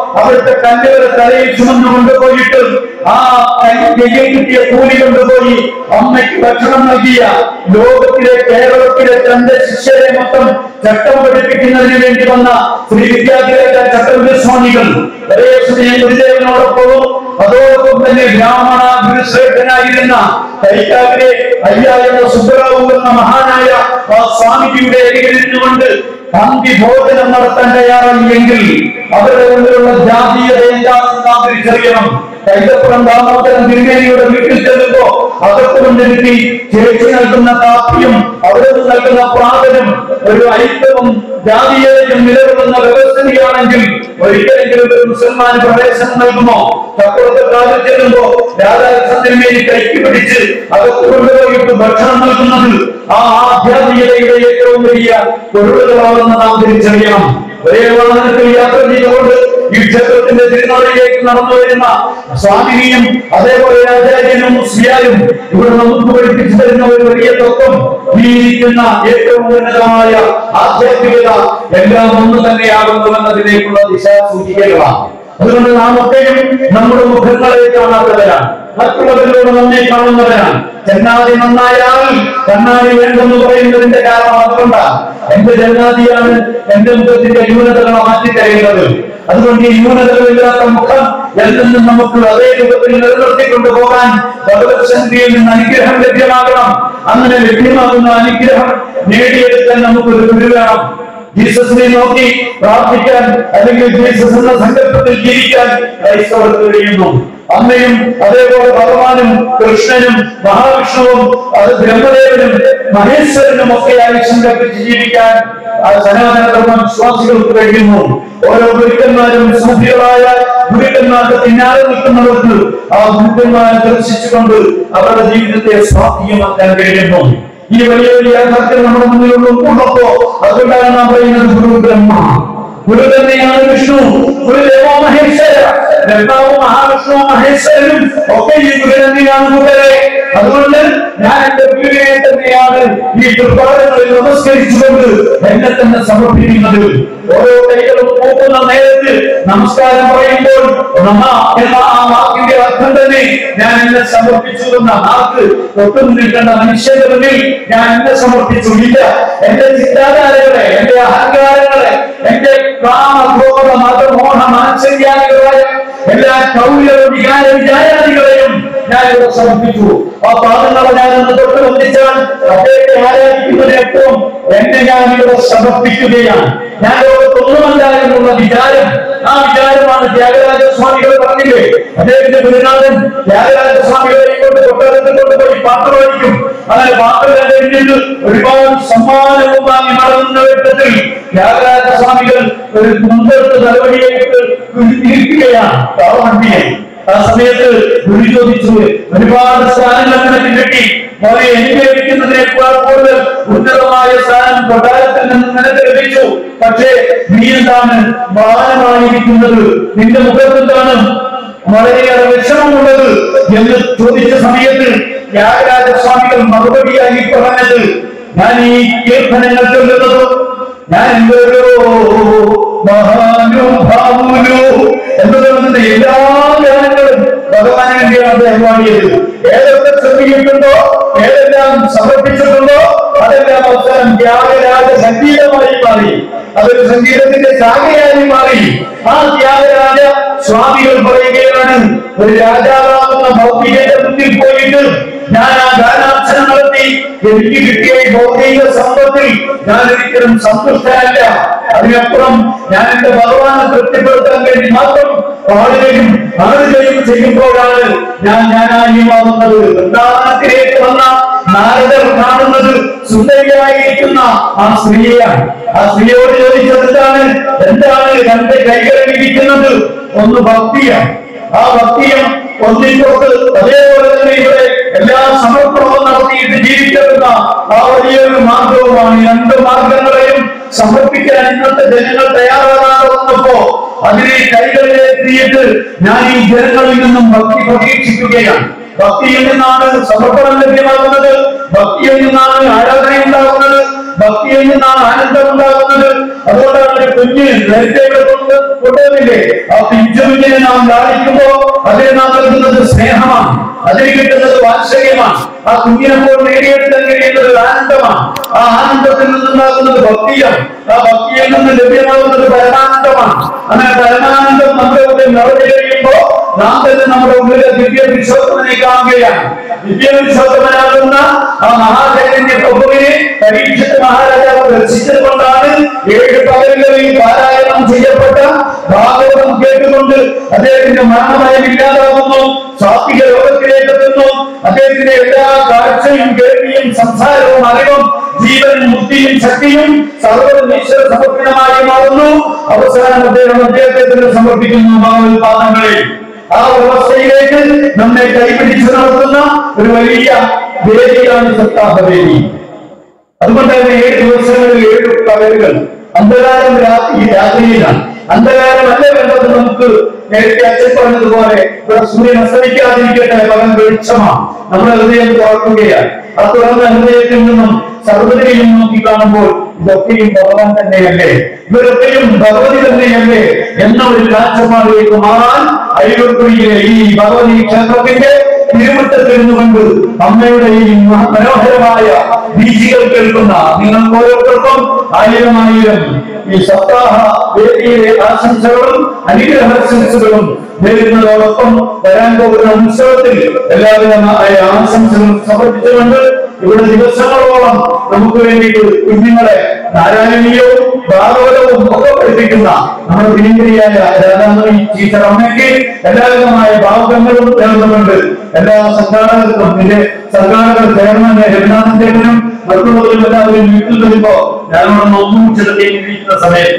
അവിടുത്തെ കല്ലുകളെ തലയിൽ ചുമന്നു കൊണ്ടുപോയിട്ട് ആ കയ്യിൽ കിട്ടിയ കൂലി കൊണ്ടുപോയി അമ്മയ്ക്ക് ഭക്ഷണം നൽകിയ ലോകത്തിലെ കേരളത്തിലെ തന്റെ ശിഷ്യരെ മൊത്തം ചട്ടം പഠിപ്പിക്കുന്നതിന് വേണ്ടി വന്ന ശ്രീ വിദ്യാർത്ഥികളുടെ ചട്ടവിസ്വാമികൾ ഒരേ സമയം ഗുരുദേവനോടൊപ്പവും അതോടൊപ്പം തന്നെ ബ്രാഹ്മണ ഗുരുശ്രേഷ്ഠനായിരുന്ന കൈക്കാവിലെ അയ്യ എന്ന സുബ്ബറാവു എന്ന മഹാനായ ആ സ്വാമിജിയുടെ അരികിൽ നിന്നുകൊണ്ട് പന്തി ഭോജനം നടത്താൻ തയ്യാറായില്ലെങ്കിൽ അവരുടെ ഉള്ളിലുള്ള ജാതീയത എന്താണെന്ന് നാം തിരിച്ചറിയണം കൈതപ്പുറം ദാമോദരൻ തിരുമേനിയുടെ വീട്ടിൽ ചെല്ലുമ്പോ അകത്ത് കൊണ്ടിരുത്തി ചേച്ചി നൽകുന്ന കാപ്പിയും അവിടെ നിന്ന് നൽകുന്ന പ്രാതനും ഒരു ഐക്യവും ജാതീയതയും നിലകൊള്ളുന്ന വ്യവസ്ഥയാണെങ്കിൽ ഒരിക്കലെങ്കിലും ഒരു മുസൽമാൻ പ്രവേശനം നൽകുമോ ചക്രത്തെ കാലിൽ ചെല്ലുമ്പോ രാധാകൃഷ്ണൻ തിരുമേനി കൈക്ക് പിടിച്ച് അകത്ത് കൊണ്ടുപോയിട്ട് ഭക്ഷണം നൽകുന്നത് ആ ആധ്യാത്മികതയുടെ ഏറ്റവും വലിയ പൊരുളുകളാണെന്ന് നാം തിരിച്ചറിയണം ഒരേ വാഹനത്തിൽ യാത്ര ചെയ്തുകൊണ്ട് ഈ ക്ഷേത്രത്തിന്റെ തിരുനാളിലേക്ക് നടന്നു വരുന്ന സ്വാമിനിയും അതേപോലെ ആചാര്യനും മുസ്ലിയാരും ഇവിടെ നമുക്ക് പഠിപ്പിച്ചു തരുന്ന ഒരു വലിയ തത്വം ഈ ഇരിക്കുന്ന ഏറ്റവും ഉന്നതമായ ആധ്യാത്മികത എല്ലാം ഒന്ന് തന്നെയാകുന്നുവെന്നതിലേക്കുള്ള ദിശാസൂചികകളാണ് അതുകൊണ്ട് നാം ഒക്കെയും നമ്മുടെ മുഖങ്ങളെ കാണാത്തവരാണ് മറ്റുള്ളവരിലൂടെ നമ്മെ കാണുന്നവരാണ് ചെന്നാതി നന്നായാൽ കണ്ണാടി വേണ്ടെന്ന് പറയുന്നതിന്റെ കാരണം അതുകൊണ്ടാണ് എന്റെ ജന്നാദിയാണ് എന്റെ മുഖത്തിന്റെ ന്യൂനതകളെ മാറ്റിത്തരേണ്ടത് അതുകൊണ്ട് ഈ ന്യൂനതകളില്ലാത്ത മുഖം എന്നെന്നും നമുക്ക് അതേ രൂപത്തിൽ നിലനിർത്തിക്കൊണ്ടു പോകാൻ ഭഗവത് സന്നിധിയിൽ നിന്ന് അനുഗ്രഹം ലഭ്യമാകണം അങ്ങനെ ലഭ്യമാകുന്ന അനുഗ്രഹം നേടിയെടുക്കാൻ നമുക്കൊരു ഗുരു വേണം ജീസസിനെ നോക്കി പ്രാർത്ഥിക്കാൻ അല്ലെങ്കിൽ ജീസസ് എന്ന സങ്കല്പത്തിൽ ജീവിക്കാൻ ക്രൈസ്തവർക്ക് കഴിയുന്നു അമ്മയും അതേപോലെ ഭഗവാനും കൃഷ്ണനും മഹാവിഷ്ണുവും അത് ബ്രഹ്മദേവനും മഹേശ്വരനും ഒക്കെയായി സങ്കല്പിച്ച് ജീവിക്കാൻ ആ സനാതന ധർമ്മ വിശ്വാസികൾക്ക് കഴിയുന്നു ഓരോ ഗുരുക്കന്മാരും സൂഫികളായ ഗുരുക്കന്മാർക്ക് പിന്നാലെ നിൽക്കുന്നവർക്ക് ആ ഗുരുക്കന്മാരെ ദർശിച്ചുകൊണ്ട് അവരുടെ ജീവിതത്തെ സ്വാധീനമാക്കാൻ കഴിയുന്നു ഈ വലിയ വലിയ യാഥാർത്ഥ്യം നമ്മുടെ മുന്നിലുള്ള ഉള്ളപ്പോ അതുകൊണ്ടാണ് നാം പറയുന്നത് ഗുരു ബ്രഹ്മ ഗുരു തന്നെയാണ് വിഷ്ണു ഗുരുദേവോ മഹേശ്വര ബ്രഹ്മാവും മഹാവിഷ്ണുവും മഹേശ്വരനും ഒക്കെ ഈ ഗുരു തന്നെയാണ് മുതലേ അതുകൊണ്ട് ഞാൻ എന്റെ ഗുരുവിനെ തന്നെയാണ് ഈ ദുർബാധങ്ങളിൽ നമസ്കരിച്ചുകൊണ്ട് എന്നെ തന്നെ സമർപ്പിക്കുന്നത് ഓരോ കൈകളും പൂക്കുന്ന നേരത്ത് നമസ്കാരം പറയുമ്പോൾ നമ എന്ന ആ വാക്കിന്റെ അർത്ഥം തന്നെ ഞാൻ എന്നെ സമർപ്പിച്ചു എന്ന വാക്ക് തൊട്ടു നിൽക്കേണ്ട മനുഷ്യന്റെ മുന്നിൽ ഞാൻ എന്നെ സമർപ്പിച്ചു ഇല്ല എന്റെ ചിന്താധാരകളെ എന്റെ അഹങ്കാരങ്ങളെ എന്റെ കാമ ക്രോധ മത മോഹ മാത്സര്യാദികളായ എല്ലാ കൗല്യ വികാര വിചാരാദികളെയും ഞാൻ ഇവിടെ സമർപ്പിച്ചു ആ പാദങ്ങളെ ഞാൻ ഒന്ന് തൊട്ട് വന്നിച്ചാൽ അദ്ദേഹത്തെ ആരാധിക്കുന്നതിനൊപ്പം എന്നെ ഞാൻ ഇവിടെ സമർപ്പിക്കുകയാണ് ഞാൻ ലോകത്തൊന്നുമല്ല എന്നുള്ള വിചാരം ആ വിചാരമാണ് ത്യാഗരാജ സ്വാമികൾ പറഞ്ഞില്ലേ അദ്ദേഹത്തിന്റെ ഗുരുനാഥൻ ത്യാഗരാജ സ്വാമികളെ കൊണ്ട് കൊട്ടാരത്തിൽ കൊണ്ടുപോയി പാട്ട് പാടിക്കും അങ്ങനെ പാട്ട് കഴിഞ്ഞിട്ട് ഒരുപാട് സമ്മാനവും വാങ്ങി മടങ്ങുന്ന ഘട്ടത്തിൽ ത്യാഗരാജ സ്വാമികൾ ഒരു മുൻപെടുത്ത് നടപടിയായിട്ട് ഇരിക്കുകയാണ് പാവണ്ടിയെ ആ സമയത്ത് ഗുരു ചോദിച്ചു ഒരുപാട് സ്ഥാനങ്ങൾ നിനക്ക് കിട്ടി മോനെ എനിക്ക് ലഭിക്കുന്നതിനേക്കാൾ കൂടുതൽ ഉന്നതമായ സ്ഥാനം കൊട്ടാരത്തിൽ നിന്ന് നിനക്ക് ലഭിച്ചു പക്ഷേ നീ എന്താണ് ബാലമായിരിക്കുന്നത് നിന്റെ മുഖത്തെന്താണ് വളരെയേറെ വിഷമമുള്ളത് എന്ന് ചോദിച്ച സമയത്ത് ത്യാഗരാജ സ്വാമികൾ മറുപടിയായി പറഞ്ഞത് ഞാൻ ഈ കീർത്തനങ്ങൾ ചൊല്ലുന്നത് ഞാൻ എന്തൊരു മഹാനുഭാവുലു എന്നതുകൊണ്ട് എല്ലാ ഗാനങ്ങളും ഭഗവാന് വേണ്ടിയാണ് അദ്ദേഹം പാടിയത് ഏതൊക്കെ ശ്രദ്ധിച്ചിട്ടുണ്ടോ ഏതെല്ലാം സമർപ്പിച്ചിട്ടുണ്ടോ അതെല്ലാം അവസാനം ത്യാഗരാജ സംഗീതമായി മാറി അതൊരു സംഗീതത്തിന്റെ ശാഖയായി മാറി ആ ത്യാഗരാജ സ്വാമികൾ പറയുകയാണ് ഒരു രാജാവാകുന്ന ഭൗതികന്റെ മുന്നിൽ പോയിട്ട് ഞാൻ ആ ഗാനാർച്ചന നടത്തി എനിക്ക് കിട്ടിയ ഈ ഭൗതിക സമ്പത്തിൽ ഞാൻ ഒരിക്കലും സന്തുഷ്ടനല്ല അതിനപ്പുറം ഞാൻ എന്റെ ഭഗവാനെ തൃപ്തിപ്പെടുത്താൻ വേണ്ടി മാത്രം പാടുകയും ആടുകയും ചെയ്യുമ്പോഴാണ് ഞാൻ ഞാനായി മാറുന്നത് വൃന്ദാവനത്തിലേക്ക് വന്ന നാരദർ കാണുന്നത് സുന്ദരിയായിരിക്കുന്ന ആ സ്ത്രീയെയാണ് ആ സ്ത്രീയോട് ചോദിച്ചത് എന്താണ് എന്താണ് രണ്ട് കൈകളിൽ ഇരിക്കുന്നത് ഒന്ന് ഭക്തിയാണ് ആ ഭക്തിയും ഒന്നിനോട്ട് അതേപോലെ തന്നെ ഇവിടെ എല്ലാ സമർപ്പണവും നടത്തിയിട്ട് ജീവിക്കുന്ന ആ വലിയൊരു മാർഗവുമാണ് ഈ രണ്ട് മാർഗങ്ങളെയും സമർപ്പിക്കാൻ ഇന്നത്തെ ജനങ്ങൾ തയ്യാറാകാതെ വന്നപ്പോ അതിനെ കൈകളിലെത്തിയിട്ട് ഞാൻ ഈ ജനങ്ങളിൽ നിന്നും ഭക്തി പ്രതീക്ഷിക്കുകയാണ് ഭക്തിയിൽ നിന്നാണ് സമർപ്പണം ലഭ്യമാകുന്നത് ഭക്തിയിൽ നിന്നാണ് ആരാധന ഉണ്ടാകുന്നത് ഭക്തിയിൽ നിന്നാണ് ആനന്ദം ഉണ്ടാകുന്നത് അതുകൊണ്ടാണ് ഒരു കുഞ്ഞ് നേരത്തെ ഇവിടെ കൊണ്ട് കൊണ്ടുവന്നില്ലേ ആ പിഞ്ചു കുഞ്ഞിനെ നാം ലാളിക്കുമ്പോ അതിന് നാം നൽകുന്നത് സ്നേഹമാണ് അതിന് കിട്ടുന്നത് വാത്സല്യമാണ് ആ കുഞ്ഞിനപ്പോൾ നേടിയെടുക്കാൻ കഴിയുന്നത് ഒരു ആനന്ദമാണ് ആ ആനന്ദത്തിൽ നിന്നുണ്ടാകുന്നത് ഭക്തിയാണ് ആ ഭക്തിയിൽ നിന്ന് ലഭ്യമാകുന്നത് പരമാനന്ദമാണ് അങ്ങനെ പരമാനന്ദം നമ്മുടെ ഉള്ളിൽ നിറഞ്ഞു കഴിയുമ്പോ നാം തന്നെ നമ്മുടെ ഉള്ളിലെ ദിവ്യ വിശ്വാസത്തിനെ കാണുകയാണ് ദിവ്യ വിശ്വാസമനാകുന്ന ആ മഹാചൈതന്യ പ്രഭുവിനെ പരീക്ഷിച്ച മഹാരാജാവ് ദർശിച്ചത് കൊണ്ടാണ് ഏഴ് പകലുകളിൽ പാരായണം ചെയ്യപ്പെട്ട ഭാഗവതം കേട്ടുകൊണ്ട് അദ്ദേഹത്തിന്റെ മരണഭയം ഇല്ലാതാകുന്നു സാത്വിക ലോകത്തിലേക്ക് എത്തുന്നു അദ്ദേഹത്തിന്റെ എല്ലാ കാഴ്ചയും കേൾവിയും സംസാരവും അറിവും ജീവനും ബുദ്ധിയും ശക്തിയും സർവ്വ ഈശ്വര സമർപ്പിതമായി മാറുന്നു അവസാനം അദ്ദേഹം അദ്ദേഹത്തിന് സമർപ്പിക്കുന്നു ഭഗവത്പാദങ്ങളിൽ ആ വ്യവസ്ഥയിലേക്ക് നമ്മെ കൈപിടിച്ച് നടത്തുന്ന ഒരു വലിയ വേദിയാണ് സപ്താഹവേദി അതുകൊണ്ട് തന്നെ ഏഴ് ദിവസങ്ങളിൽ ഏഴ് പകലുകൾ അന്ധകാരം രാത്രി രാത്രിയിലാണ് അന്ധകാരമല്ല വേണ്ടത് നമുക്ക് നേരത്തെ അച്ഛൻ പറഞ്ഞതുപോലെ ഇവിടെ സൂര്യൻ അസ്തമിക്കാതിരിക്കട്ടെ പകൽ വെളിച്ചമാണ് നമ്മുടെ ഹൃദയം തുറക്കുകയാണ് ആ തുറന്ന ഹൃദയത്തിൽ നിന്നും സർവ്വതയും നോക്കി കാണുമ്പോൾ ഇതൊക്കെയും ഭഗവാൻ തന്നെയല്ലേ ഇവരൊക്കെയും ഭഗവതി തന്നെയല്ലേ എന്ന ഒരു കാഴ്ചപ്പാടിലേക്ക് മാറാൻ അയ്യൂർക്കുഴിയിലെ ഈ ഭഗവതി ക്ഷേത്രത്തിന്റെ തിരുമുറ്റത്തിരുന്നുകൊണ്ട് അമ്മയുടെ ഈ മ- മനോഹരമായ ബീജികൾ കേൾക്കുന്ന നിങ്ങൾക്ക് ഓരോരുത്തർക്കും ആയിരം ആയിരം ഈ സപ്താഹ വേദിയിലെ ആശംസകളും അനുഗ്രഹാശംസകളും നേരുന്നതോടൊപ്പം വരാൻ പോകുന്ന ഉത്സവത്തിൽ എല്ലാവിധമായ ആശംസകളും സമർപ്പിച്ചുകൊണ്ട് ഇവിടെ ദിവസങ്ങളോളം നമുക്ക് വേണ്ടിയിട്ട് കുഞ്ഞുങ്ങളെ നാരായണീയവും ഭാഗവതവും ഒക്കെ പഠിപ്പിക്കുന്ന നമ്മുടെ പ്രിയങ്കരിയായ രാധാമണി ടീച്ചർ അമ്മയ്ക്ക് എല്ലാവിധമായ ഭാവങ്ങളും നേർന്നുകൊണ്ട് എല്ലാ സംഘാടകർക്കും ഇതിന്റെ സംഘാടകർ ചെയർമാൻ രഘുനാഥൻ ദേവനും മറ്റുള്ളവരും എല്ലാവരും വീട്ടിൽ വരുമ്പോ ഞാനോട് നോമ്പും ചെലുത്തിയിരിക്കുന്ന സമയം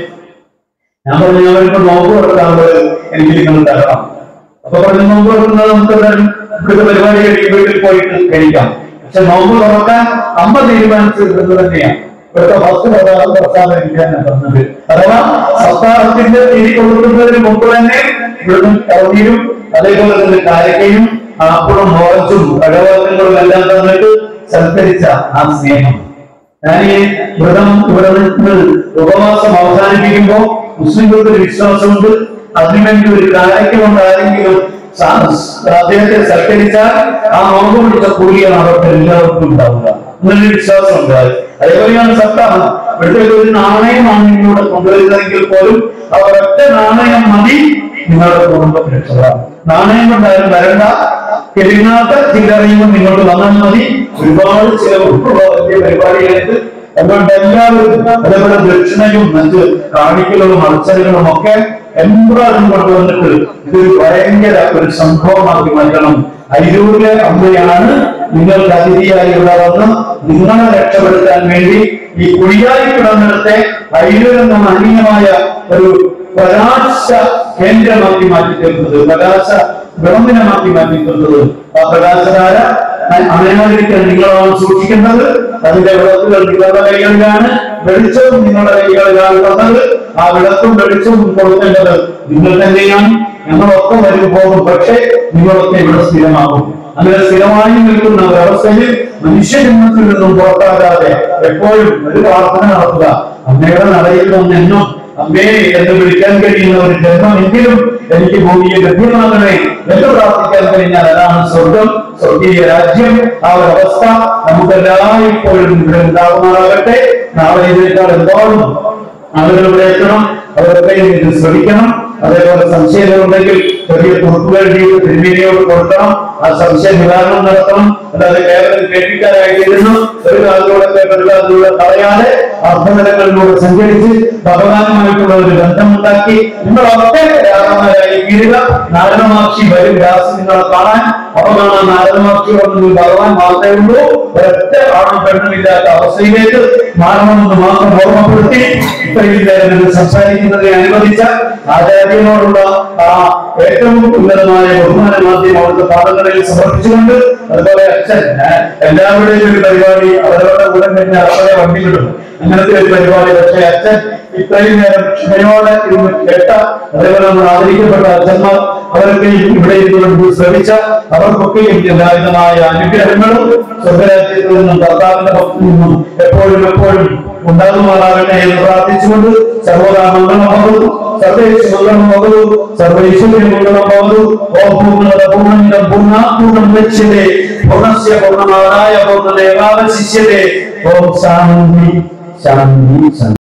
ഞാൻ പറഞ്ഞു ഞങ്ങൾക്ക് നോമ്പ് കൊടുക്കാറുണ്ട് എനിക്ക് നിങ്ങൾ തരണം അപ്പൊ പറഞ്ഞു നോമ്പ് കൊടുക്കുന്നത് നമുക്ക് ഇവിടെ ഇവിടുത്തെ പരിപാടി കഴിയും വീട്ടിൽ പോയിട്ട് കഴിക്കാം പക്ഷെ നോമ്പ് തുറക്കാൻ അമ്മ തീരുമാനിച്ചത് ഇത് തന്നെയാണ് ഇവിടുത്തെ ഫസ്റ്റ് പ്രധാന പ്രസ്താവന എനിക്കാണ് പറഞ്ഞത് അഥവാ സപ്താഹത്തിന്റെ തിരി കൊടുക്കുന്നതിന് മുമ്പ് തന്നെ ഇവിടുന്ന് കൗതിയും അതേപോലെ തന്നെ കാരക്കയും ആപ്പിളും ഓറഞ്ചും പഴവർഗ്ഗങ്ങളും എല്ലാം തന്നിട്ട് സൽക്കരിച്ച ആ സ്നേഹം ഞാൻ ഈ വ്രതം ഇവിടെ നിന്ന് ഉപവാസം അവസാനിപ്പിക്കുമ്പോ മുസ്ലിങ്ങൾക്ക് ഒരു വിശ്വാസമുണ്ട് അതിനുവേണ്ടി ഒരു കാര്യം കൊണ്ട് ആരെങ്കിലും സാ- അദ്ദേഹത്തെ സൽക്കരിച്ചാൽ ആ നോമ്പ് പിടിച്ച കൂലിയാണ് അവർക്ക് എല്ലാവർക്കും ഉണ്ടാവുക എന്നൊരു വിശ്വാസം ഉണ്ടായി അതേപോലെയാണ് സപ്താഹം ഇവിടുത്തെ ഒരു നാണയമാണ് നിങ്ങളുടെ കൊണ്ടുവരുന്നതെങ്കിൽ പോലും ആ ഒറ്റ നാണയം മതി നിങ്ങളുടെ കുടുംബം രക്ഷപ്പെടാം നാണയം കൊണ്ടായാലും വരണ്ട പെരുന്നാത്ത ചില്ലറയും നിങ്ങൾക്ക് വന്നാൽ മതി ഒരുപാട് ചിലവുള്ള വലിയ പരിപാടികൾക്ക് അതുകൊണ്ട് എല്ലാവരും അതേപോലെ ദക്ഷിണയും മറ്റ് കാണിക്കലുകളും അർച്ചനകളും ഒക്കെ എമ്പാടും കൊണ്ടുവന്നിട്ട് ഇതൊരു ഭയങ്കര ഒരു സംഭവമാക്കി മാറ്റണം അയ്യൂരിലെ അമ്മയാണ് നിങ്ങൾക്ക് അതിഥിയായി ഇവിടെ വന്ന് നിങ്ങളെ രക്ഷപ്പെടുത്താൻ വേണ്ടി ഈ കുഴിയായി കിടന്നിടത്തെ അയ്യൂർ എന്ന മഹനീയമായ ഒരു പ്രകാശ കേന്ദ്രമാക്കി മാറ്റി തീർത്തത് പ്രകാശ ഗവൺമെന്റമാക്കി മാറ്റി തീർത്തത് ആ പ്രകാശധാര അണയാതിരിക്കാൻ നിങ്ങളാണ് സൂക്ഷിക്കുന്നത് അതിന്റെ വിളക്കുകൾ നിങ്ങളുടെ കൈകളിലാണ് വെളിച്ചവും നിങ്ങളുടെ കൈകളിലാണ് തന്നത് ആ വിളക്കും വെളിച്ചവും കൊടുക്കേണ്ടത് നിങ്ങൾ തന്നെയാണ് ഞങ്ങളൊക്കെ വരും പോകും പക്ഷേ നിങ്ങളൊക്കെ ഇവിടെ സ്ഥിരമാകും അങ്ങനെ സ്ഥിരമായി നിൽക്കുന്ന വ്യവസ്ഥയിൽ മനുഷ്യജന്മത്തിൽ നിന്നും പുറത്താകാതെ എപ്പോഴും ഒരു പ്രാർത്ഥന നടത്തുക അമ്മയുടെ നടയിൽ നിന്ന് എന്നും അമ്മേ എന്ന് വിളിക്കാൻ കഴിയുന്ന ഒരു ജന്മമെങ്കിലും എനിക്ക് ഭൂമിയിൽ ലഭ്യമാകണേ എന്ന് പ്രാർത്ഥിക്കാൻ കഴിഞ്ഞാൽ അതാണ് സ്വർഗം സ്വർഗീയ രാജ്യം ആ ഒരു അവസ്ഥ നമുക്ക് എല്ലായ്പ്പോഴും ഇവിടെ ഉണ്ടാകുമാറാകട്ടെ നാളെ ഇതിനേക്കാൾ എന്തോളം ആളുകൾ ഇവിടെ എത്തണം അവരൊക്കെ ഇത് ശ്രമിക്കണം അതേപോലെ സംശയങ്ങളുണ്ടെങ്കിൽ ചെറിയ കുറിപ്പുകൾ എഴുതി തിരുമേനിയോട് കൊടുക്കണം ആ സംശയ നിവാരണം നടത്തണം അല്ലാതെ കേരളത്തിൽ കേൾപ്പിക്കാനായിട്ടിരുന്നു ഒരു കാലത്തൂടെ ഒരു കാലത്തൂടെ കളയാതെ അർത്ഥനിലകളിലൂടെ സഞ്ചരിച്ച് ഭഗവാനുമായിട്ടുള്ള ഒരു ബന്ധമുണ്ടാക്കി നിങ്ങളൊക്കെ രാമന്മാരായി തീരുക നാരദമാക്ഷി വരും രാസ് നിങ്ങളെ കാണാൻ അപ്പൊ കാണാൻ നാരദമാക്ഷി വന്നത് ഭഗവാൻ മാത്രമേ ഉള്ളൂ ഒരൊറ്റ ആണും പെണ്ണുമില്ലാത്ത അവസ്ഥയിലേക്ക് മാറണമെന്ന് മാത്രം ഓർമ്മപ്പെടുത്തി ഇത്രയും നേരം ഇത് സംസാരിക്കുന്നതിനെ അനുവദിച്ച ആചാര്യനോടുള്ള ആ ഏറ്റവും ഉന്നതമായ ബഹുമാന മാധ്യമം അവിടുത്തെ പാദങ്ങളിൽ സമർപ്പിച്ചുകൊണ്ട് അതുപോലെ അച്ഛൻ ഞാൻ എല്ലാവരുടെയും ഒരു പരിപാടി അവരവരുടെ കൂടെ കഴിഞ്ഞാൽ അവരെ വണ്ടി വിടും അങ്ങനത്തെ ഒരു പരിപാടി പക്ഷേ അച്ഛൻ ഇത്രയും നേരം ക്ഷമയോടെ ഇരുന്ന് കേട്ട അതേപോലെ നമ്മൾ ആദരിക്കപ്പെട്ട അച്ഛന്മാർ അവർക്കെയും ഇവിടെ ഇരുന്നുകൊണ്ട് ശ്രമിച്ച അവർക്കൊക്കെയും എല്ലാവിധമായ അനുഗ്രഹങ്ങളും സ്വർഗരാജ്യത്തിൽ നിന്നും കർത്താവിന്റെ ഭക്തിയിൽ നിന്നും എപ്പോഴും എപ്പോഴും ഉണ്ടാകുമാറാകട്ടെ എന്ന് പ്രാർത്ഥിച്ചുകൊണ്ട് സർവദാ മംഗളമാകുന്നു സർവേശ് മംഗളമാകുന്നു സർവൈശ്വര്യ മംഗളമാകുന്നു ഓ പൂർണ്ണത പൂർണ്ണിതം പൂർണ്ണാപൂർണ്ണം ലക്ഷ്യത്തെ പൂർണ്ണസ്യ പൂർണ്ണമാനായ പൂർണ്ണദേവാവശിഷ്യത്തെ ഓം ശാന്തി ശാന്തി ശാന്തി